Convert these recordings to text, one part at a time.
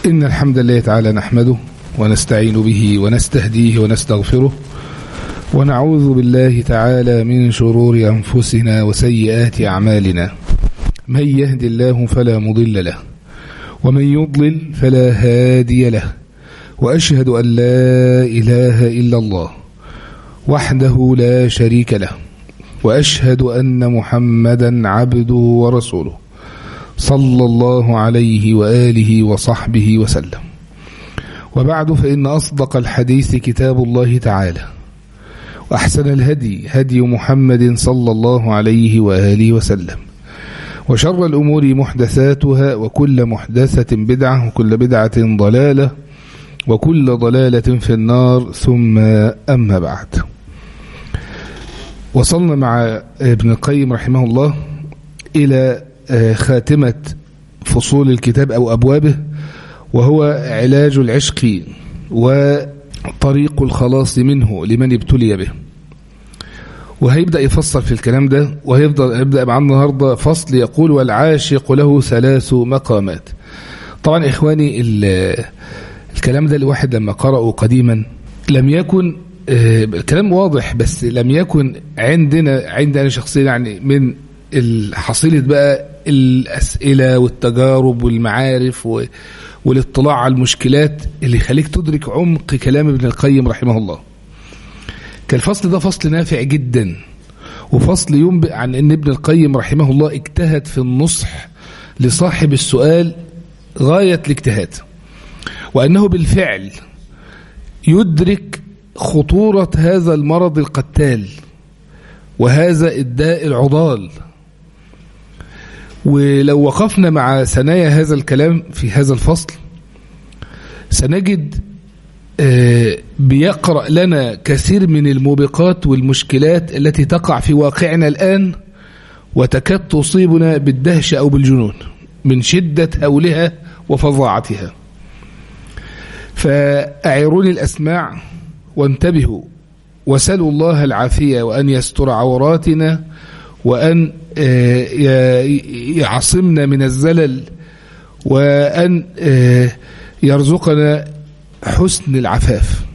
إن الحمد لله تعالى نحمده ونستعين به ونستهديه ونستغفره ونعوذ بالله تعالى من شرور أنفسنا وسيئات أعمالنا من يهد الله فلا مضل له ومن يضلل فلا هادي له وأشهد أن لا إله إلا الله وحده لا شريك له وأشهد أن محمدا عبده ورسوله صلى الله عليه وآله وصحبه وسلم وبعد فإن أصدق الحديث كتاب الله تعالى وأحسن الهدي هدي محمد صلى الله عليه وآله وسلم وشر الأمور محدثاتها وكل محدثة بدعة وكل بدعة ضلالة وكل ضلالة في النار ثم أما بعد وصلنا مع ابن القيم رحمه الله إلى خاتمة فصول الكتاب أو أبوابه وهو علاج العشق وطريق الخلاص منه لمن ابتلي به وهيبدأ يفصل في الكلام ده وهيفضل يبدأ معنا النهاردة فصل يقول والعاشق له ثلاث مقامات طبعا إخواني الكلام ده الواحد لما قرأه قديما لم يكن الكلام واضح بس لم يكن عندنا عندنا شخصيا يعني من حصيلة بقى الأسئلة والتجارب والمعارف والاطلاع على المشكلات اللي يخليك تدرك عمق كلام ابن القيم رحمه الله كالفصل ده فصل نافع جدا وفصل ينبئ عن أن ابن القيم رحمه الله اجتهد في النصح لصاحب السؤال غاية الاجتهاد وأنه بالفعل يدرك خطورة هذا المرض القتال وهذا الداء العضال ولو وقفنا مع ثنايا هذا الكلام في هذا الفصل سنجد بيقرأ لنا كثير من الموبقات والمشكلات التي تقع في واقعنا الآن وتكاد تصيبنا بالدهشة أو بالجنون من شدة هولها وفظاعتها فأعيروني الأسماع وانتبهوا وسلوا الله العافية وأن يستر عوراتنا وأن يعصمنا من الزلل وأن يرزقنا حسن العفاف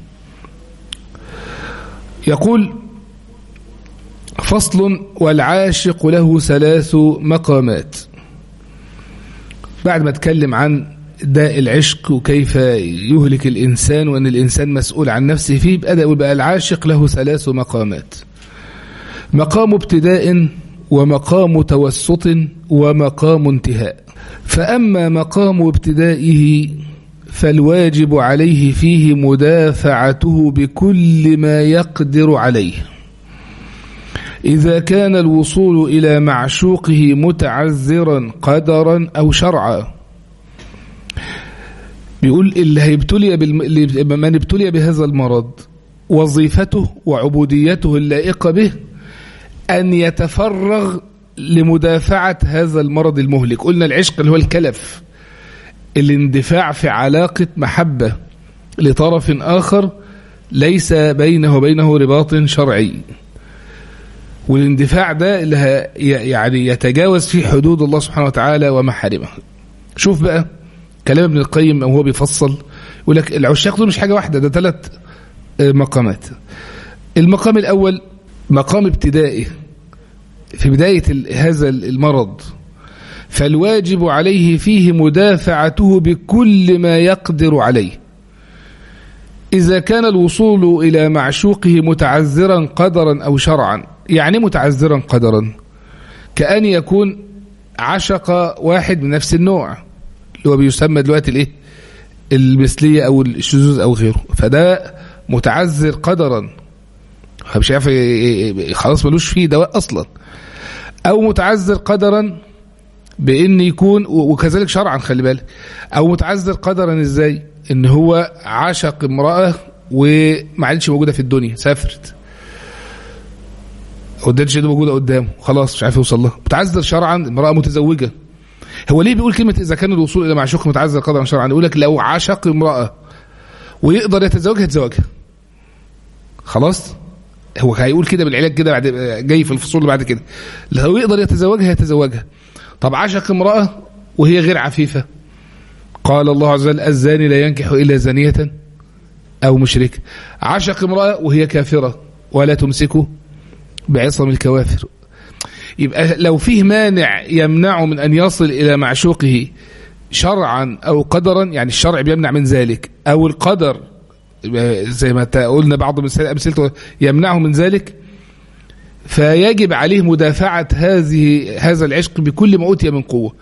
يقول فصل والعاشق له ثلاث مقامات بعد ما اتكلم عن داء العشق وكيف يهلك الإنسان وأن الإنسان مسؤول عن نفسه فيه بدأ يبقى العاشق له ثلاث مقامات مقام ابتداء ومقام توسط ومقام انتهاء فأما مقام ابتدائه فالواجب عليه فيه مدافعته بكل ما يقدر عليه إذا كان الوصول إلى معشوقه متعذرا قدرا أو شرعا بيقول اللي هيبتلي بالم... من ابتلي بهذا المرض وظيفته وعبوديته اللائقة به أن يتفرغ لمدافعة هذا المرض المهلك قلنا العشق اللي هو الكلف الاندفاع في علاقة محبة لطرف آخر ليس بينه وبينه رباط شرعي والاندفاع ده اللي يعني يتجاوز في حدود الله سبحانه وتعالى ومحارمه شوف بقى كلام ابن القيم وهو بيفصل يقول لك العشاق دول مش حاجة واحدة ده ثلاث مقامات المقام الأول مقام ابتدائي في بداية هذا المرض فالواجب عليه فيه مدافعته بكل ما يقدر عليه إذا كان الوصول إلى معشوقه متعذرا قدرا أو شرعا يعني متعذرا قدرا كأن يكون عشق واحد من نفس النوع اللي هو بيسمى دلوقتي الايه المثلية أو الشذوذ أو غيره فده متعذر قدرا مش عارف خلاص ملوش فيه دواء أصلا أو متعذر قدرا بأن يكون وكذلك شرعا خلي بالك أو متعذر قدرا إزاي إن هو عشق امرأة وما عادش موجودة في الدنيا سافرت ودتش دي موجودة قدامه خلاص مش عارف يوصل لها متعذر شرعا امرأة متزوجة هو ليه بيقول كلمة إذا كان الوصول إلى معشوق متعذر قدرا شرعا يقول لك لو عشق امرأة ويقدر يتزوجها يتزوجها خلاص هو هيقول كده بالعلاج كده بعد جاي في الفصول بعد كده لو يقدر يتزوجها يتزوجها طب عشق امرأة وهي غير عفيفة قال الله عز وجل الزاني لا ينكح إلا زانية أو مشرك عشق امرأة وهي كافرة ولا تمسكه بعصم الكوافر يبقى لو فيه مانع يمنعه من أن يصل إلى معشوقه شرعا أو قدرا يعني الشرع بيمنع من ذلك أو القدر زي ما قلنا بعض أمثلته يمنعه من ذلك فيجب عليه مدافعة هذه هذا العشق بكل ما أوتي من قوة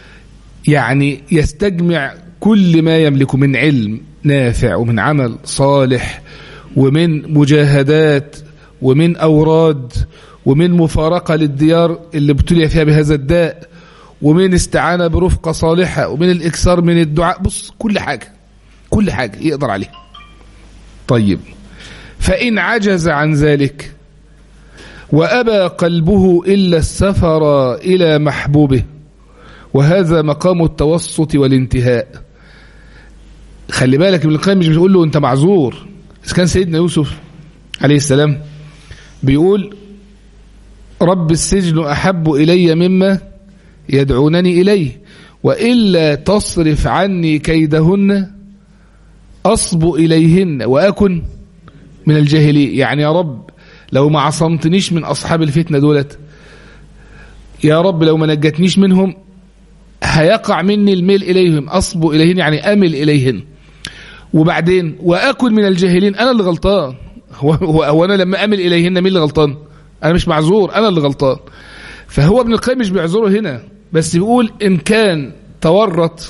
يعني يستجمع كل ما يملكه من علم نافع ومن عمل صالح ومن مجاهدات ومن أوراد ومن مفارقة للديار اللي ابتلي فيها بهذا الداء ومن استعانة برفقة صالحة ومن الإكثار من الدعاء بص كل حاجة كل حاجة يقدر عليها طيب فإن عجز عن ذلك وأبى قلبه إلا السفر إلى محبوبه وهذا مقام التوسط والانتهاء خلي بالك ابن القيم مش بيقول له انت معذور اذا كان سيدنا يوسف عليه السلام بيقول رب السجن احب الي مما يدعونني اليه والا تصرف عني كيدهن اصب اليهن واكن من الجاهلين يعني يا رب لو ما عصمتنيش من اصحاب الفتنه دولت يا رب لو ما نجتنيش منهم هيقع مني الميل إليهم أصب إليهن يعني أمل إليهن وبعدين وأكن من الجاهلين أنا اللي غلطان هو, هو أنا لما أمل إليهن مين اللي غلطان أنا مش معذور أنا اللي غلطان فهو ابن القيم مش بيعذره هنا بس بيقول إن كان تورط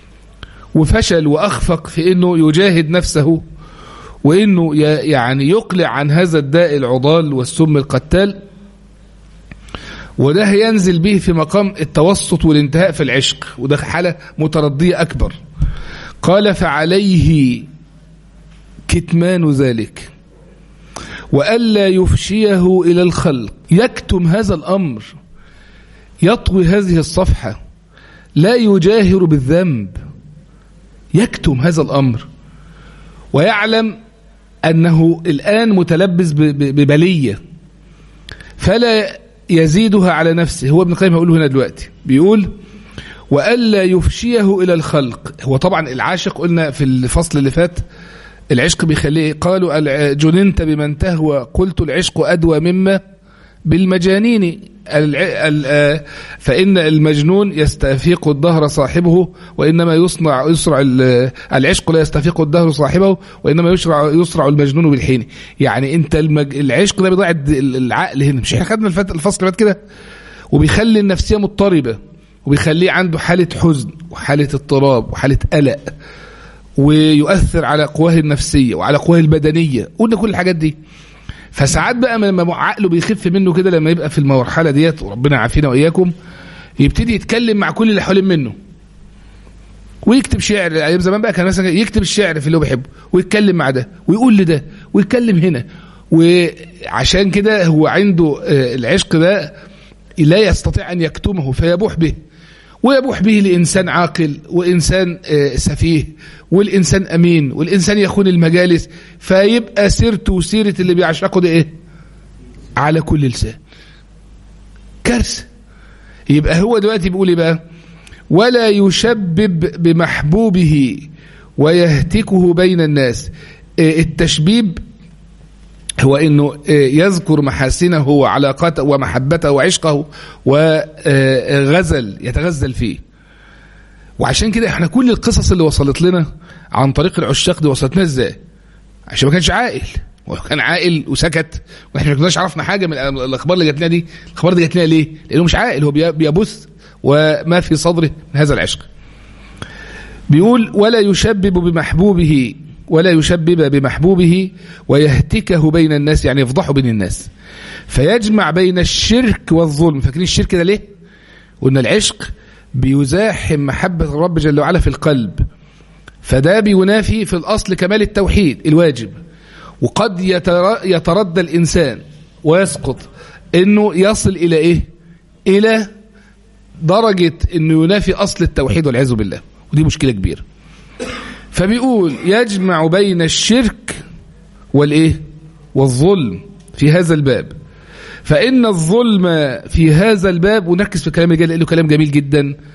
وفشل وأخفق في أنه يجاهد نفسه وأنه يعني يقلع عن هذا الداء العضال والسم القتال وده هينزل به في مقام التوسط والانتهاء في العشق وده حالة متردية أكبر قال فعليه كتمان ذلك وألا يفشيه إلى الخلق يكتم هذا الأمر يطوي هذه الصفحة لا يجاهر بالذنب يكتم هذا الأمر ويعلم أنه الآن متلبس ببلية فلا يزيدها على نفسه هو ابن القيم هيقوله هنا دلوقتي بيقول وألا يفشيه إلى الخلق هو طبعا العاشق قلنا في الفصل اللي فات العشق بيخليه قالوا جننت بمن تهوى قلت العشق أدوى مما بالمجانين فإن المجنون يستفيق الدهر صاحبه وإنما يصنع يسرع العشق لا يستفيق الدهر صاحبه وإنما يسرع يسرع المجنون بالحين يعني أنت المج... العشق ده بيضيع العقل هنا مش احنا خدنا الفصل اللي فات كده وبيخلي النفسية مضطربة وبيخليه عنده حالة حزن وحالة اضطراب وحالة قلق ويؤثر على قواه النفسية وعلى قواه البدنية قلنا كل الحاجات دي فساعات بقى لما عقله بيخف منه كده لما يبقى في المرحله ديت وربنا يعافينا واياكم يبتدي يتكلم مع كل اللي حوالين منه ويكتب شعر ايام زمان بقى كان مثلا يكتب الشعر في اللي هو بيحبه ويتكلم مع ده ويقول لده ويتكلم هنا وعشان كده هو عنده العشق ده لا يستطيع ان يكتمه فيبوح به ويبوح به لإنسان عاقل وإنسان سفيه والإنسان أمين والإنسان يخون المجالس فيبقى سيرته وسيرة اللي بيعشقه ده إيه على كل لسان كارثة يبقى هو دلوقتي بيقول إيه بقى ولا يشبب بمحبوبه ويهتكه بين الناس التشبيب هو انه يذكر محاسنه وعلاقاته ومحبته وعشقه وغزل يتغزل فيه وعشان كده احنا كل القصص اللي وصلت لنا عن طريق العشاق دي وصلتنا ازاي عشان ما كانش عاقل ولو كان عاقل وسكت واحنا ما كناش عرفنا حاجه من الاخبار اللي جات لنا دي الاخبار دي جات لنا ليه لانه مش عاقل هو بيبث وما في صدره من هذا العشق بيقول ولا يشبب بمحبوبه ولا يشبب بمحبوبه ويهتكه بين الناس يعني يفضحه بين الناس فيجمع بين الشرك والظلم فاكرين الشرك ده ليه قلنا العشق بيزاحم محبة الرب جل وعلا في القلب فده بينافي في الأصل كمال التوحيد الواجب وقد يتردى الإنسان ويسقط انه يصل الى ايه الى درجة انه ينافي اصل التوحيد والعياذ بالله ودي مشكلة كبيرة فبيقول يجمع بين الشرك والايه والظلم في هذا الباب فإن الظلم في هذا الباب ونركز في الكلام اللي جاي لأنه كلام جميل جدا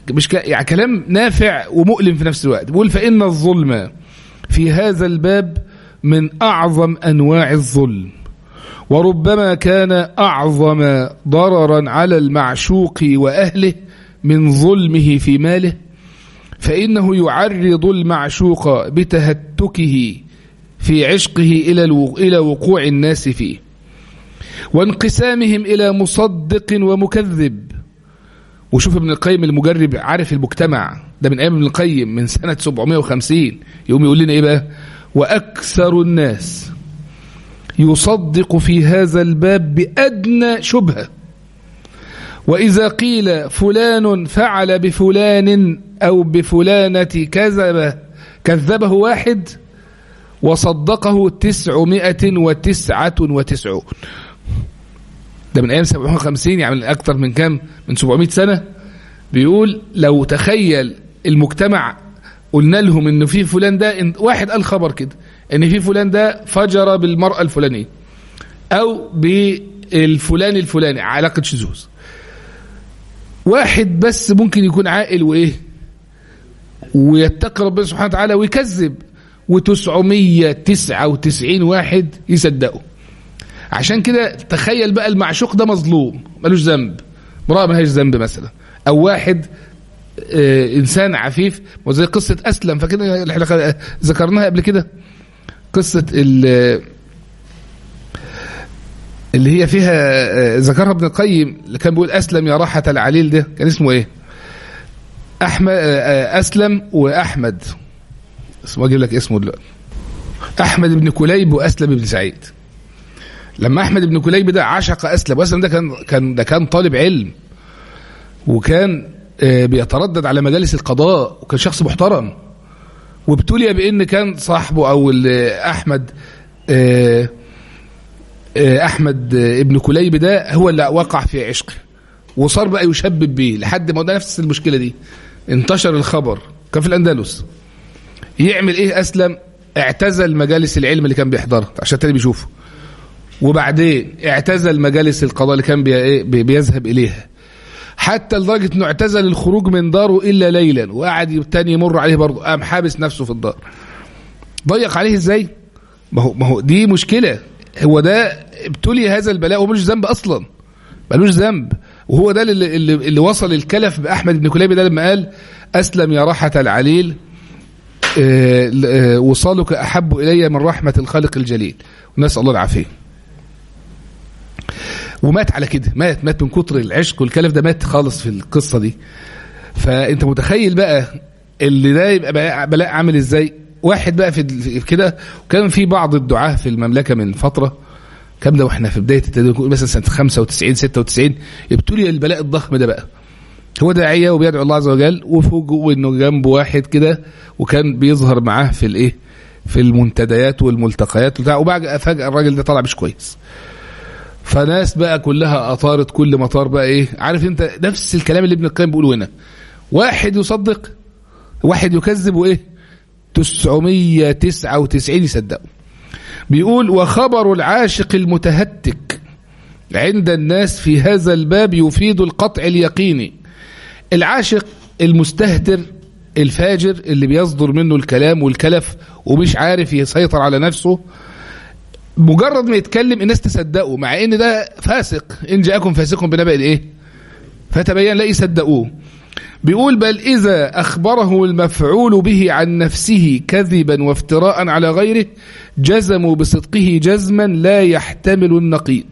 مش ك... يعني كلام نافع ومؤلم في نفس الوقت بيقول فإن الظلم في هذا الباب من أعظم أنواع الظلم وربما كان أعظم ضررا على المعشوق وأهله من ظلمه في ماله فإنه يعرض المعشوق بتهتكه في عشقه إلى إلى وقوع الناس فيه وانقسامهم إلى مصدق ومكذب وشوف ابن القيم المجرب عارف المجتمع ده من أيام ابن القيم من سنة 750 يقوم يقول لنا إيه بقى وأكثر الناس يصدق في هذا الباب بأدنى شبهة وإذا قيل فلان فعل بفلان أو بفلانة كذب كذبه واحد وصدقه تسعمائة وتسعة وتسعون ده من أيام 750 يعني من أكثر من كام من 700 سنة بيقول لو تخيل المجتمع قلنا لهم إنه في فلان ده إن واحد قال خبر كده إن في فلان ده فجر بالمرأة الفلانية أو بالفلان الفلاني علاقة شذوذ واحد بس ممكن يكون عاقل وإيه ويتقي ربنا سبحانه وتعالى ويكذب و999 واحد يصدقوا عشان كده تخيل بقى المعشوق ده مظلوم ملوش ذنب امرأة ملهاش ذنب مثلا او واحد آه انسان عفيف وزي قصة اسلم فكده اللي احنا ذكرناها قبل كده قصة اللي هي فيها آه ذكرها ابن القيم اللي كان بيقول اسلم يا راحة العليل ده كان اسمه ايه احمد آه اسلم واحمد اسمه اجيب لك اسمه دلوقتي احمد بن كليب واسلم بن سعيد لما احمد بن كليب ده عشق اسلم واسلم ده كان كان ده كان طالب علم وكان بيتردد على مجالس القضاء وكان شخص محترم وابتلي بان كان صاحبه او احمد احمد ابن كليب ده هو اللي وقع في عشقه وصار بقى يشبب بيه لحد ما ده نفس المشكله دي انتشر الخبر كان في الاندلس يعمل ايه اسلم اعتزل مجالس العلم اللي كان بيحضرها عشان تاني بيشوفه وبعدين اعتزل مجالس القضاء اللي كان بي بيذهب اليها حتى لدرجه انه اعتزل الخروج من داره الا ليلا وقعد تاني يمر عليه برضه قام حابس نفسه في الدار ضيق عليه ازاي ما هو ما هو دي مشكله هو ده ابتلي هذا البلاء وملوش ذنب اصلا ملوش ذنب وهو ده اللي, اللي, اللي وصل الكلف باحمد بن كليب ده لما قال اسلم يا راحه العليل اه اه وصالك احب الي من رحمه الخالق الجليل ونسال الله العافيه ومات على كده مات مات من كتر العشق والكلف ده مات خالص في القصة دي فانت متخيل بقى اللي ده يبقى بلاء عامل ازاي واحد بقى في كده وكان في بعض الدعاة في المملكة من فترة كام ده واحنا في بداية التدين مثلا سنة 95 96 ابتلي البلاء الضخم ده بقى هو داعية وبيدعو الله عز وجل وفوجئوا انه جنبه واحد كده وكان بيظهر معاه في الايه في المنتديات والملتقيات وبتاع وبعد فجأة الراجل ده طلع مش كويس فناس بقى كلها اطارت كل مطار بقى ايه عارف انت نفس الكلام اللي ابن القيم بيقوله هنا واحد يصدق واحد يكذب وايه 999 يصدقوا بيقول وخبر العاشق المتهتك عند الناس في هذا الباب يفيد القطع اليقيني العاشق المستهتر الفاجر اللي بيصدر منه الكلام والكلف ومش عارف يسيطر على نفسه مجرد ما يتكلم الناس تصدقه مع ان ده فاسق ان جاءكم فاسق بنبأ ايه فتبين لا يصدقوه بيقول بل اذا اخبره المفعول به عن نفسه كذبا وافتراء على غيره جزموا بصدقه جزما لا يحتمل النقيض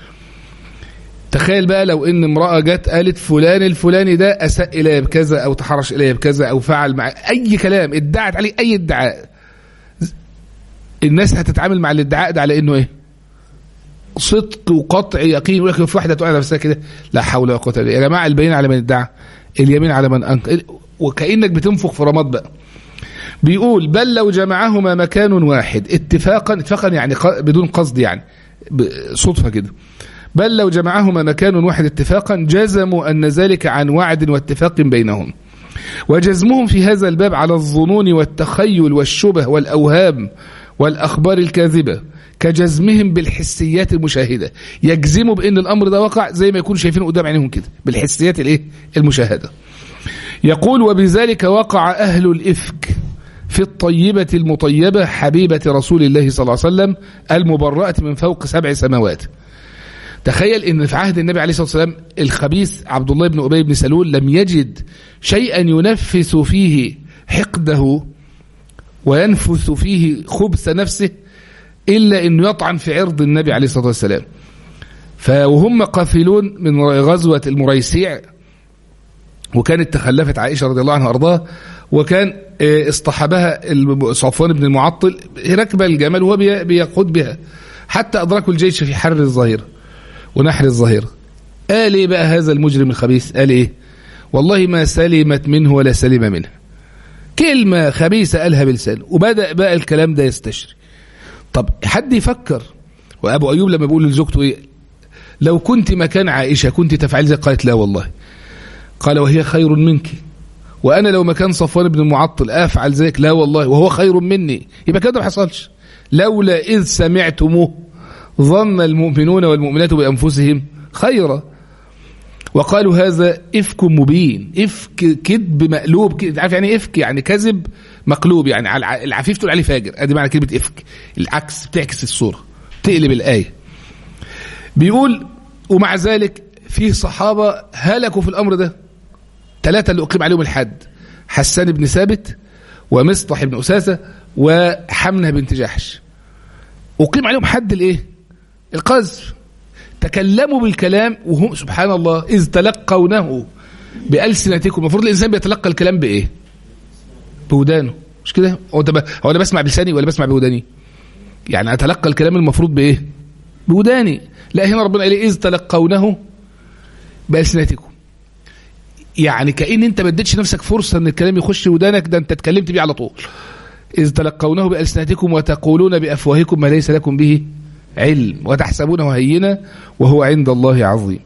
تخيل بقى لو ان امرأة جت قالت فلان الفلاني ده اساء الي بكذا او تحرش الي بكذا او فعل مع اي كلام ادعت عليه اي ادعاء الناس هتتعامل مع الادعاء ده على انه ايه صدق وقطع يقين يقول لك في واحده تقول نفسها كده لا حول ولا قوه الا بالله يا جماعه البين على من ادعى اليمين على من انكر وكانك بتنفخ في رماد بقى بيقول بل لو جمعهما مكان واحد اتفاقا اتفاقا يعني بدون قصد يعني صدفه كده بل لو جمعهما مكان واحد اتفاقا جزموا ان ذلك عن وعد واتفاق بينهم وجزمهم في هذا الباب على الظنون والتخيل والشبه والاوهام والأخبار الكاذبة كجزمهم بالحسيات المشاهدة يجزموا بأن الأمر ده وقع زي ما يكونوا شايفينه قدام عينيهم كده بالحسيات الايه المشاهدة يقول وبذلك وقع أهل الإفك في الطيبة المطيبة حبيبة رسول الله صلى الله عليه وسلم المبرأة من فوق سبع سماوات تخيل ان في عهد النبي عليه الصلاه والسلام الخبيث عبد الله بن ابي بن سلول لم يجد شيئا ينفس فيه حقده وينفث فيه خبث نفسه الا انه يطعن في عرض النبي عليه الصلاه والسلام فوهم قافلون من غزوه المريسيع وكانت تخلفت عائشه رضي الله عنها وارضاها وكان اصطحبها صفوان بن المعطل ركب الجمل وهو بيقود بها حتى ادركوا الجيش في حر الظهيره ونحر الظهيرة قال ايه بقى هذا المجرم الخبيث قال ايه والله ما سلمت منه ولا سلم منها كلمة خبيثة قالها بلسانه وبدأ بقى الكلام ده يستشري طب حد يفكر وأبو أيوب لما بيقول لزوجته إيه لو كنت مكان عائشة كنت تفعل زي قالت لا والله قال وهي خير منك وأنا لو مكان صفوان بن المعطل أفعل زيك لا والله وهو خير مني يبقى كده ما حصلش لولا إذ سمعتموه ظن المؤمنون والمؤمنات بأنفسهم خيرا وقالوا هذا إفك مبين إفك كذب مقلوب كده عارف يعني إفك يعني كذب مقلوب يعني على العفيف تقول عليه فاجر ادي معنى كلمة إفك العكس بتعكس الصورة تقلب الآية بيقول ومع ذلك في صحابة هلكوا في الأمر ده ثلاثة اللي أقيم عليهم الحد حسان بن ثابت ومصطح بن أساسة وحمنة بنت جحش أقيم عليهم حد الإيه القذف تكلموا بالكلام وهم سبحان الله إذ تلقونه بألسنتكم المفروض الإنسان بيتلقى الكلام بإيه بودانه مش كده هو ده هو انا بسمع بلساني ولا بسمع بوداني يعني اتلقى الكلام المفروض بايه بوداني لا هنا ربنا قال اذ تلقونه بألسنتكم يعني كأن انت ما اديتش نفسك فرصة ان الكلام يخش ودانك ده انت اتكلمت بيه على طول إذ تلقونه بألسنتكم وتقولون بأفواهكم ما ليس لكم به علم وتحسبونه هينا وهو عند الله عظيم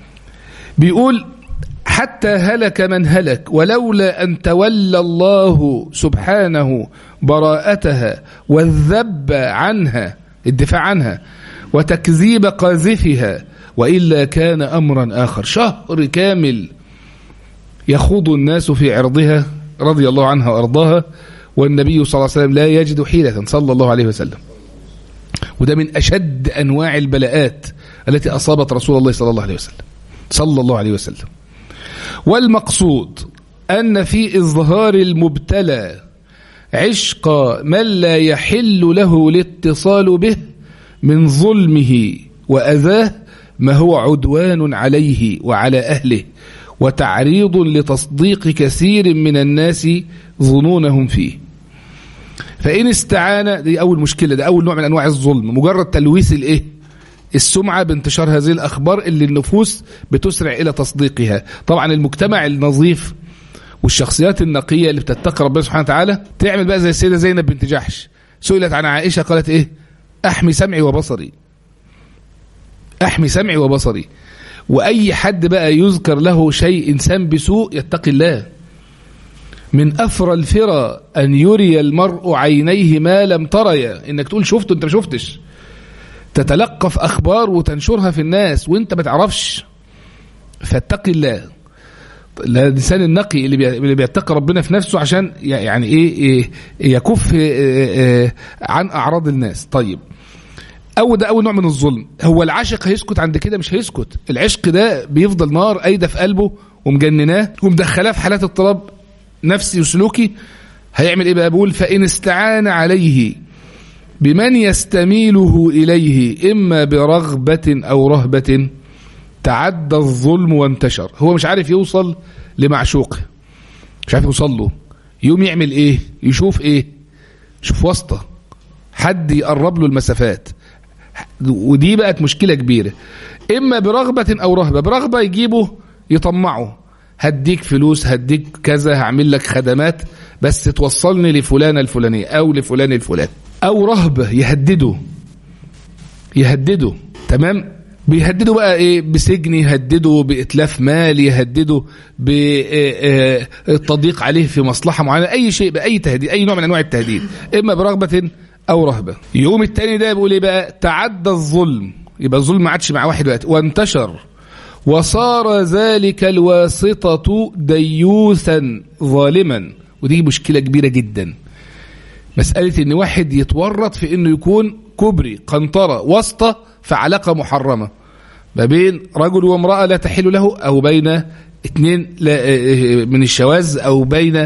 بيقول حتى هلك من هلك ولولا أن تولى الله سبحانه براءتها والذب عنها الدفاع عنها وتكذيب قاذفها وإلا كان أمرا آخر شهر كامل يخوض الناس في عرضها رضي الله عنها وأرضاها والنبي صلى الله عليه وسلم لا يجد حيلة صلى الله عليه وسلم وده من أشد أنواع البلاءات التي أصابت رسول الله صلى الله عليه وسلم صلى الله عليه وسلم والمقصود أن في إظهار المبتلى عشق من لا يحل له الاتصال به من ظلمه وأذاه ما هو عدوان عليه وعلى أهله وتعريض لتصديق كثير من الناس ظنونهم فيه فإن استعان دي أول مشكلة ده أول نوع من أنواع الظلم مجرد تلويث الإيه السمعة بانتشار هذه الأخبار اللي النفوس بتسرع إلى تصديقها طبعا المجتمع النظيف والشخصيات النقية اللي بتتقى ربنا سبحانه وتعالى تعمل بقى زي السيدة زينب بنت جحش سئلت عن عائشة قالت إيه أحمي سمعي وبصري أحمي سمعي وبصري وأي حد بقى يذكر له شيء إنسان بسوء يتقي الله من أفرى الفرى أن يري المرء عينيه ما لم تريا إنك تقول شفته أنت ما شفتش تتلقف أخبار وتنشرها في الناس وأنت ما تعرفش فاتقي الله الإنسان النقي اللي بيتقي ربنا في نفسه عشان يعني إيه, إيه يكف إيه عن أعراض الناس طيب أول ده أول نوع من الظلم هو العاشق هيسكت عند كده مش هيسكت العشق ده بيفضل نار أيدة في قلبه ومجنناه ومدخلاه في حالات اضطراب نفسي وسلوكي هيعمل ايه بقى بقول فإن استعان عليه بمن يستميله إليه إما برغبة أو رهبة تعدى الظلم وانتشر هو مش عارف يوصل لمعشوقه مش عارف يوصل له يوم يعمل ايه يشوف ايه يشوف واسطة حد يقرب له المسافات ودي بقت مشكلة كبيرة إما برغبة أو رهبة برغبة يجيبه يطمعه هديك فلوس هديك كذا هعمل لك خدمات بس توصلني لفلانة الفلانية أو لفلان الفلان أو رهبة يهدده يهدده تمام بيهددوا بقى ايه بسجن يهددوا باتلاف مال يهددوا بالتضييق عليه في مصلحه معينه اي شيء باي تهديد اي نوع من انواع التهديد اما برغبه او رهبه يوم التاني ده بيقول ايه بقى تعدى الظلم يبقى الظلم ما عادش مع واحد وقت وانتشر وصار ذلك الواسطة ديوثا ظالما ودي مشكلة كبيرة جدا مسألة ان واحد يتورط في انه يكون كبري قنطرة واسطة في علاقة محرمة ما بين رجل وامرأة لا تحل له او بين اثنين من الشواذ او بين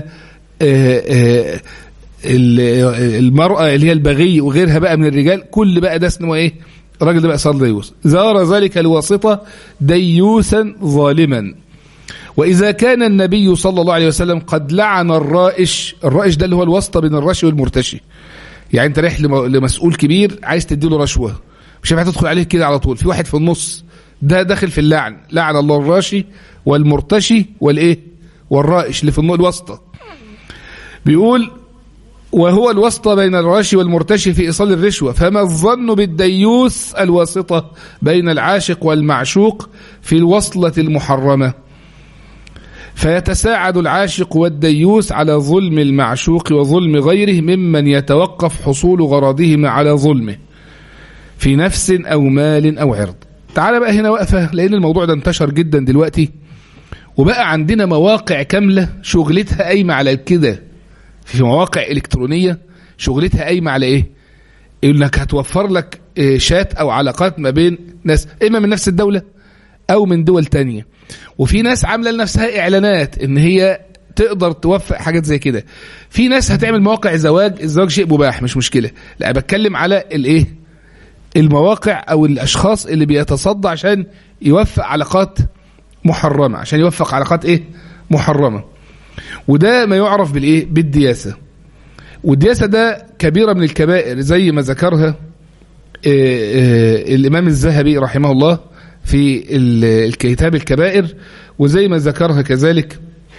المرأة اللي هي البغي وغيرها بقى من الرجال كل بقى ده اسمه ايه الراجل ده بقى صار ديوث زار ذلك الواسطة ديوثا ظالما وإذا كان النبي صلى الله عليه وسلم قد لعن الرائش الرائش ده اللي هو الواسطة بين الراشي والمرتشي يعني انت رايح لمسؤول كبير عايز تديله رشوة مش هينفع تدخل عليه كده على طول في واحد في النص ده داخل في اللعن لعن الله الراشي والمرتشي والايه والرائش اللي في الواسطة بيقول وهو الواسطة بين الراشي والمرتشي في إيصال الرشوة فما الظن بالديوث الواسطة بين العاشق والمعشوق في الوصلة المحرمة فيتساعد العاشق والديوث على ظلم المعشوق وظلم غيره ممن يتوقف حصول غرضهما على ظلمه في نفس أو مال أو عرض تعال بقى هنا وقفة لأن الموضوع ده انتشر جدا دلوقتي وبقى عندنا مواقع كاملة شغلتها قايمة على كده في مواقع إلكترونية شغلتها قايمة على إيه إنك هتوفر لك شات أو علاقات ما بين ناس إما من نفس الدولة أو من دول تانية وفي ناس عاملة لنفسها إعلانات إن هي تقدر توفق حاجات زي كده في ناس هتعمل مواقع زواج الزواج شيء مباح مش مشكلة لا بتكلم على الإيه المواقع أو الأشخاص اللي بيتصدى عشان يوفق علاقات محرمة عشان يوفق علاقات إيه محرمة وده ما يعرف بالايه بالدياسه والدياسه ده كبيره من الكبائر زي ما ذكرها الامام الذهبي رحمه الله في الكتاب الكبائر وزي ما ذكرها كذلك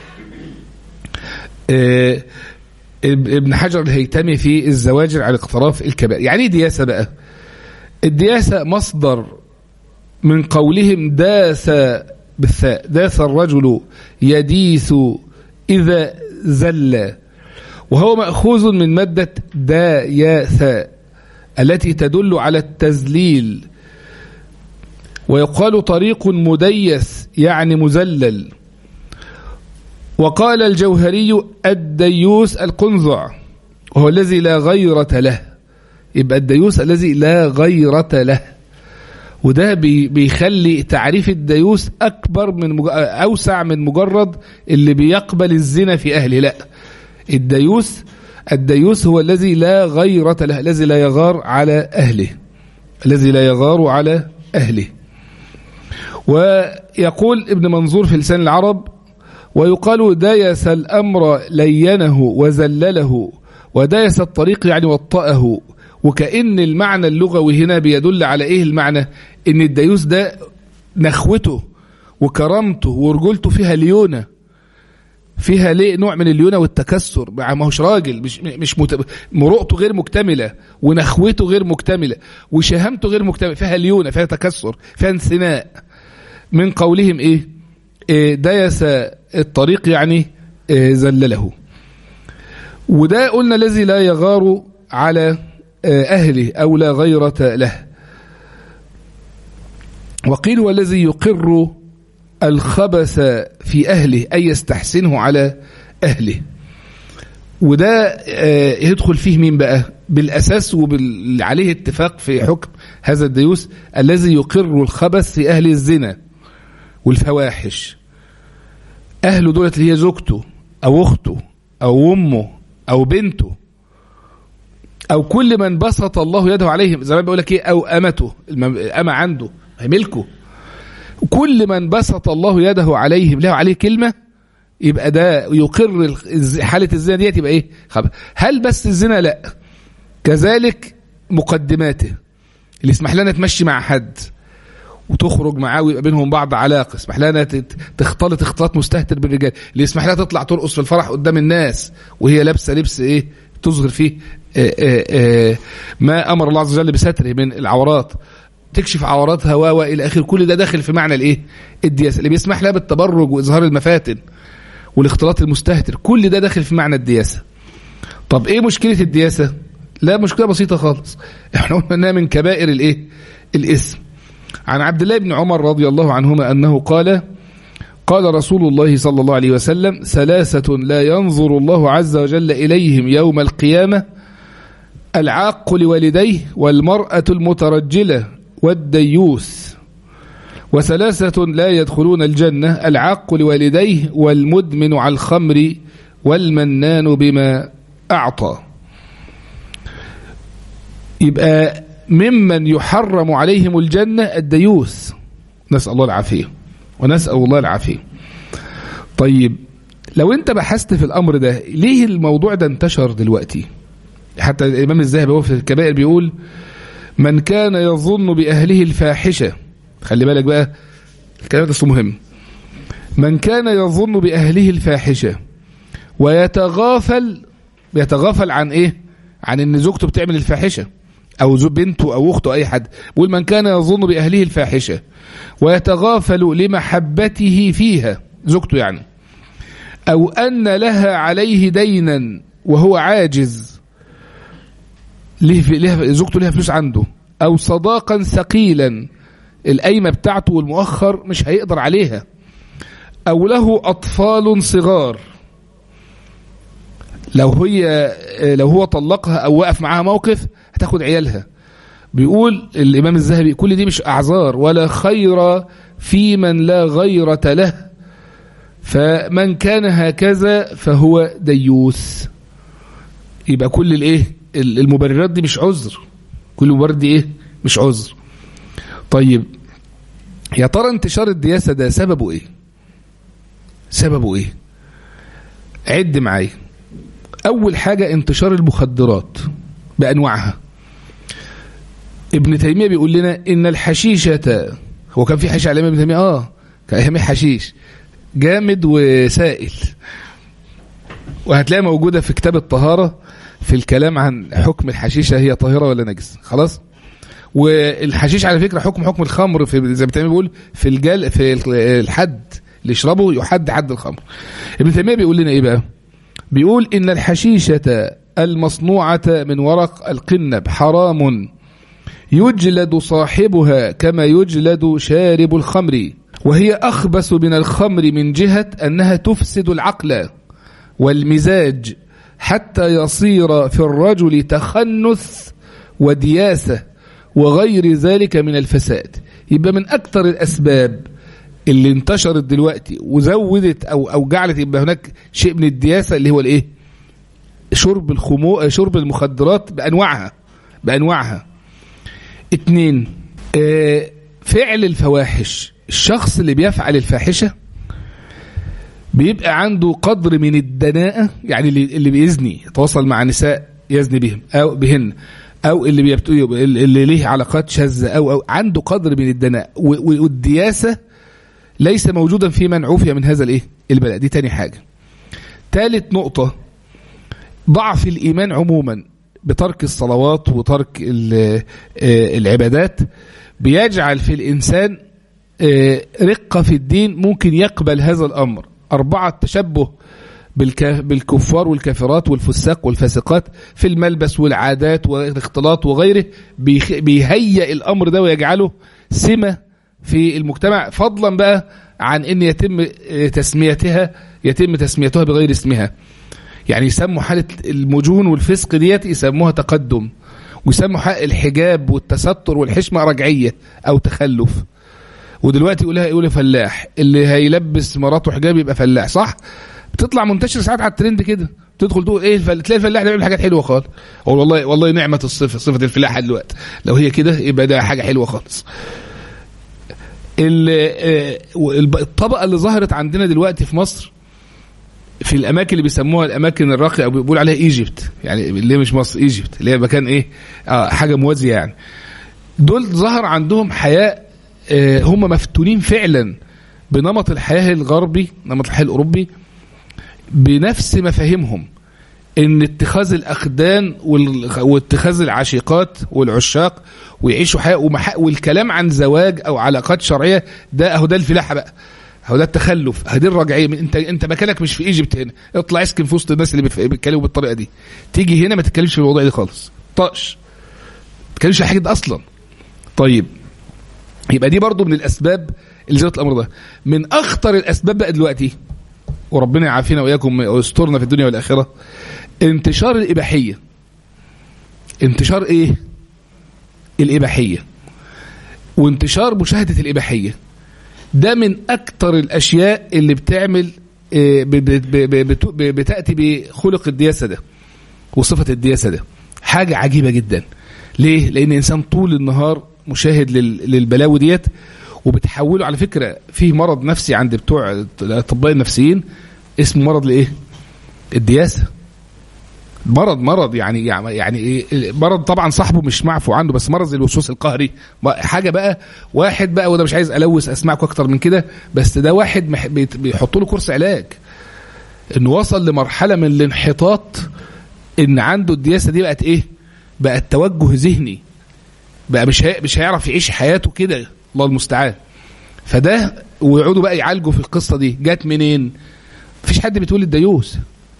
ابن حجر الهيتمي في الزواجر على اقتراف الكبائر يعني ايه دياسه بقى الدياسه مصدر من قولهم داس بالثاء داس الرجل يديث إذا زل وهو مأخوذ من مادة دا يا ثاء التي تدل على التزليل ويقال طريق مديس يعني مزلل وقال الجوهري الديوس القنزع وهو الذي لا غيرة له يبقى الديوس الذي لا غيرة له وده بيخلي تعريف الديوس أكبر من مج... أوسع من مجرد اللي بيقبل الزنا في أهله لا الديوس الديوس هو الذي لا غيرة له الذي لا يغار على أهله الذي لا يغار على أهله ويقول ابن منظور في لسان العرب ويقال دايس الأمر لينه وزلله ودايس الطريق يعني وطأه وكأن المعنى اللغوي هنا بيدل على ايه المعنى ان الديوس ده نخوته وكرامته ورجولته فيها ليونة فيها ليه نوع من الليونة والتكسر ما هوش راجل مش مش مت... مرؤته غير مكتملة ونخوته غير مكتملة وشهامته غير مكتملة فيها ليونة فيها تكسر فيها انثناء من قولهم ايه, إيه ديس الطريق يعني إيه زلله وده قلنا الذي لا يغار على أهله أو لا غيرة له وقيل هو الذي يقر الخبث في أهله أي يستحسنه على أهله وده يدخل فيه مين بقى بالأساس وعليه اتفاق في حكم هذا الديوس الذي يقر الخبث في أهل الزنا والفواحش أهله دولت اللي هي زوجته أو أخته أو أمه أو بنته او كل من بسط الله يده عليهم زي ما بيقول لك ايه او امته الامه عنده ملكه كل من بسط الله يده عليهم له عليه كلمه يبقى ده يقر حاله الزنا ديت يبقى ايه خبر هل بس الزنا لا كذلك مقدماته اللي يسمح لنا تمشي مع حد وتخرج معاه ويبقى بينهم بعض علاقه يسمح لنا تختلط اختلاط مستهتر بالرجال اللي يسمح لها تطلع ترقص في الفرح قدام الناس وهي لابسه لبس ايه تظهر فيه آآ آآ ما امر الله عز وجل بستره من العورات تكشف عوراتها و الى اخره كل ده داخل في معنى الايه الدياسه اللي بيسمح لها بالتبرج واظهار المفاتن والاختلاط المستهتر كل ده داخل في معنى الدياسه طب ايه مشكله الدياسه لا مشكله بسيطه خالص احنا قلنا انها من كبائر الايه الاسم عن عبد الله بن عمر رضي الله عنهما أنه قال قال رسول الله صلى الله عليه وسلم ثلاثة لا ينظر الله عز وجل إليهم يوم القيامة العاق لوالديه والمرأة المترجلة والديوث وثلاثة لا يدخلون الجنة العاق لوالديه والمدمن على الخمر والمنان بما أعطى يبقى ممن يحرم عليهم الجنة الديوث نسأل الله العافية ونسأل الله العافية طيب لو انت بحثت في الأمر ده ليه الموضوع ده انتشر دلوقتي حتى الإمام الذهبي هو في الكبائر بيقول من كان يظن بأهله الفاحشة خلي بالك بقى الكلام ده مهم من كان يظن بأهله الفاحشة ويتغافل يتغافل عن ايه عن ان زوجته بتعمل الفاحشه او زو بنته او اخته اي حد بيقول من كان يظن باهله الفاحشه ويتغافل لمحبته فيها زوجته يعني او ان لها عليه دينا وهو عاجز ليه ليه زوجته ليها فلوس عنده او صداقا ثقيلا القايمه بتاعته والمؤخر مش هيقدر عليها او له اطفال صغار لو هي لو هو طلقها او وقف معاها موقف هتاخد عيالها بيقول الامام الذهبي كل دي مش اعذار ولا خير في من لا غيرة له فمن كان هكذا فهو ديوث يبقى كل الايه المبررات دي مش عذر كل مبرر دي ايه مش عذر طيب يا ترى انتشار الدياسة ده سببه ايه سببه ايه عد معايا أول حاجة انتشار المخدرات بأنواعها ابن تيمية بيقول لنا إن الحشيشة هو كان في حشيش على ابن تيمية آه كان أيام حشيش جامد وسائل وهتلاقيها موجودة في كتاب الطهارة في الكلام عن حكم الحشيشة هي طاهرة ولا نجس خلاص والحشيش على فكرة حكم حكم الخمر في زي ما تيمية بيقول في الجل في الحد اللي يشربه يحد حد الخمر ابن تيمية بيقول لنا ايه بقى بيقول إن الحشيشة المصنوعة من ورق القنب حرام يجلد صاحبها كما يجلد شارب الخمر وهي أخبث من الخمر من جهة أنها تفسد العقل والمزاج حتى يصير في الرجل تخنث ودياسة وغير ذلك من الفساد يبقى من أكثر الأسباب اللي انتشرت دلوقتي وزودت او او جعلت يبقى هناك شيء من الدياسه اللي هو الايه؟ شرب الخمو شرب المخدرات بانواعها بانواعها. اتنين اه فعل الفواحش الشخص اللي بيفعل الفاحشه بيبقى عنده قدر من الدناءه يعني اللي, اللي بيزني يتواصل مع نساء يزني بهم او بهن او اللي بيبتو اللي ليه علاقات شاذه او او عنده قدر من الدناء والدياسه ليس موجودا في من عوفي من هذا الايه البلاء دي تاني حاجة ثالث نقطة ضعف الإيمان عموما بترك الصلوات وترك العبادات بيجعل في الإنسان رقة في الدين ممكن يقبل هذا الأمر أربعة تشبه بالكفار والكافرات والفساق والفاسقات في الملبس والعادات والاختلاط وغيره بيهيئ الأمر ده ويجعله سمة في المجتمع فضلا بقى عن ان يتم تسميتها يتم تسميتها بغير اسمها يعني يسموا حالة المجون والفسق ديت يسموها تقدم ويسموا حق الحجاب والتستر والحشمة رجعية او تخلف ودلوقتي يقولها يقول فلاح اللي هيلبس مراته حجاب يبقى فلاح صح بتطلع منتشر ساعات على الترند كده تدخل تقول ايه الفل... تلاقي الفلاح ده بيعمل حاجات حلوه خالص اقول والله والله نعمه الصفه صفه الفلاحه دلوقتي لو هي كده يبقى ده حاجه حلوه خالص الطبقة اللي ظهرت عندنا دلوقتي في مصر في الأماكن اللي بيسموها الأماكن الراقية أو بيقول عليها إيجيبت يعني اللي مش مصر إيجيبت اللي هي مكان إيه آه حاجة موازية يعني دول ظهر عندهم حياة آه هم مفتونين فعلا بنمط الحياة الغربي نمط الحياة الأوروبي بنفس مفاهيمهم ان اتخاذ الاخدان واتخاذ العشيقات والعشاق ويعيشوا حياه ومح... والكلام عن زواج او علاقات شرعيه ده اهو ده الفلاحه بقى اهو ده التخلف اهو الرجعيه انت انت مكانك مش في ايجيبت هنا اطلع اسكن في وسط الناس اللي بيتكلموا بالطريقه دي تيجي هنا ما تتكلمش في الموضوع ده خالص طقش ما تتكلمش في حاجه اصلا طيب يبقى دي برضو من الاسباب اللي زادت الامر ده من اخطر الاسباب بقى دلوقتي وربنا يعافينا واياكم ويسترنا في الدنيا والاخره انتشار الاباحيه انتشار ايه الاباحيه وانتشار مشاهده الاباحيه ده من اكتر الاشياء اللي بتعمل آه، ب- ب- ب- ب- بت- ب- بتاتي بخلق الدياسه ده وصفه الدياسه ده حاجه عجيبه جدا ليه لان الانسان طول النهار مشاهد لل- للبلاوي ديت وبتحوله على فكره في مرض نفسي عند بتوع الاطباء النفسيين اسمه مرض الايه الدياسه مرض مرض يعني يعني يعني ايه مرض طبعا صاحبه مش معفو عنه بس مرض زي الوسواس القهري ما- حاجه بقى واحد بقى وده مش عايز الوث اسمعكم اكتر من كده بس ده واحد مح- بيت- بيحطوا له كورس علاج انه وصل لمرحله من الانحطاط ان عنده الدياسه دي بقت ايه بقت توجه ذهني بقى مش هي مش هيعرف يعيش حياته كده الله المستعان فده ويقعدوا بقى يعالجوا في القصه دي جت منين مفيش حد بتقول الديوث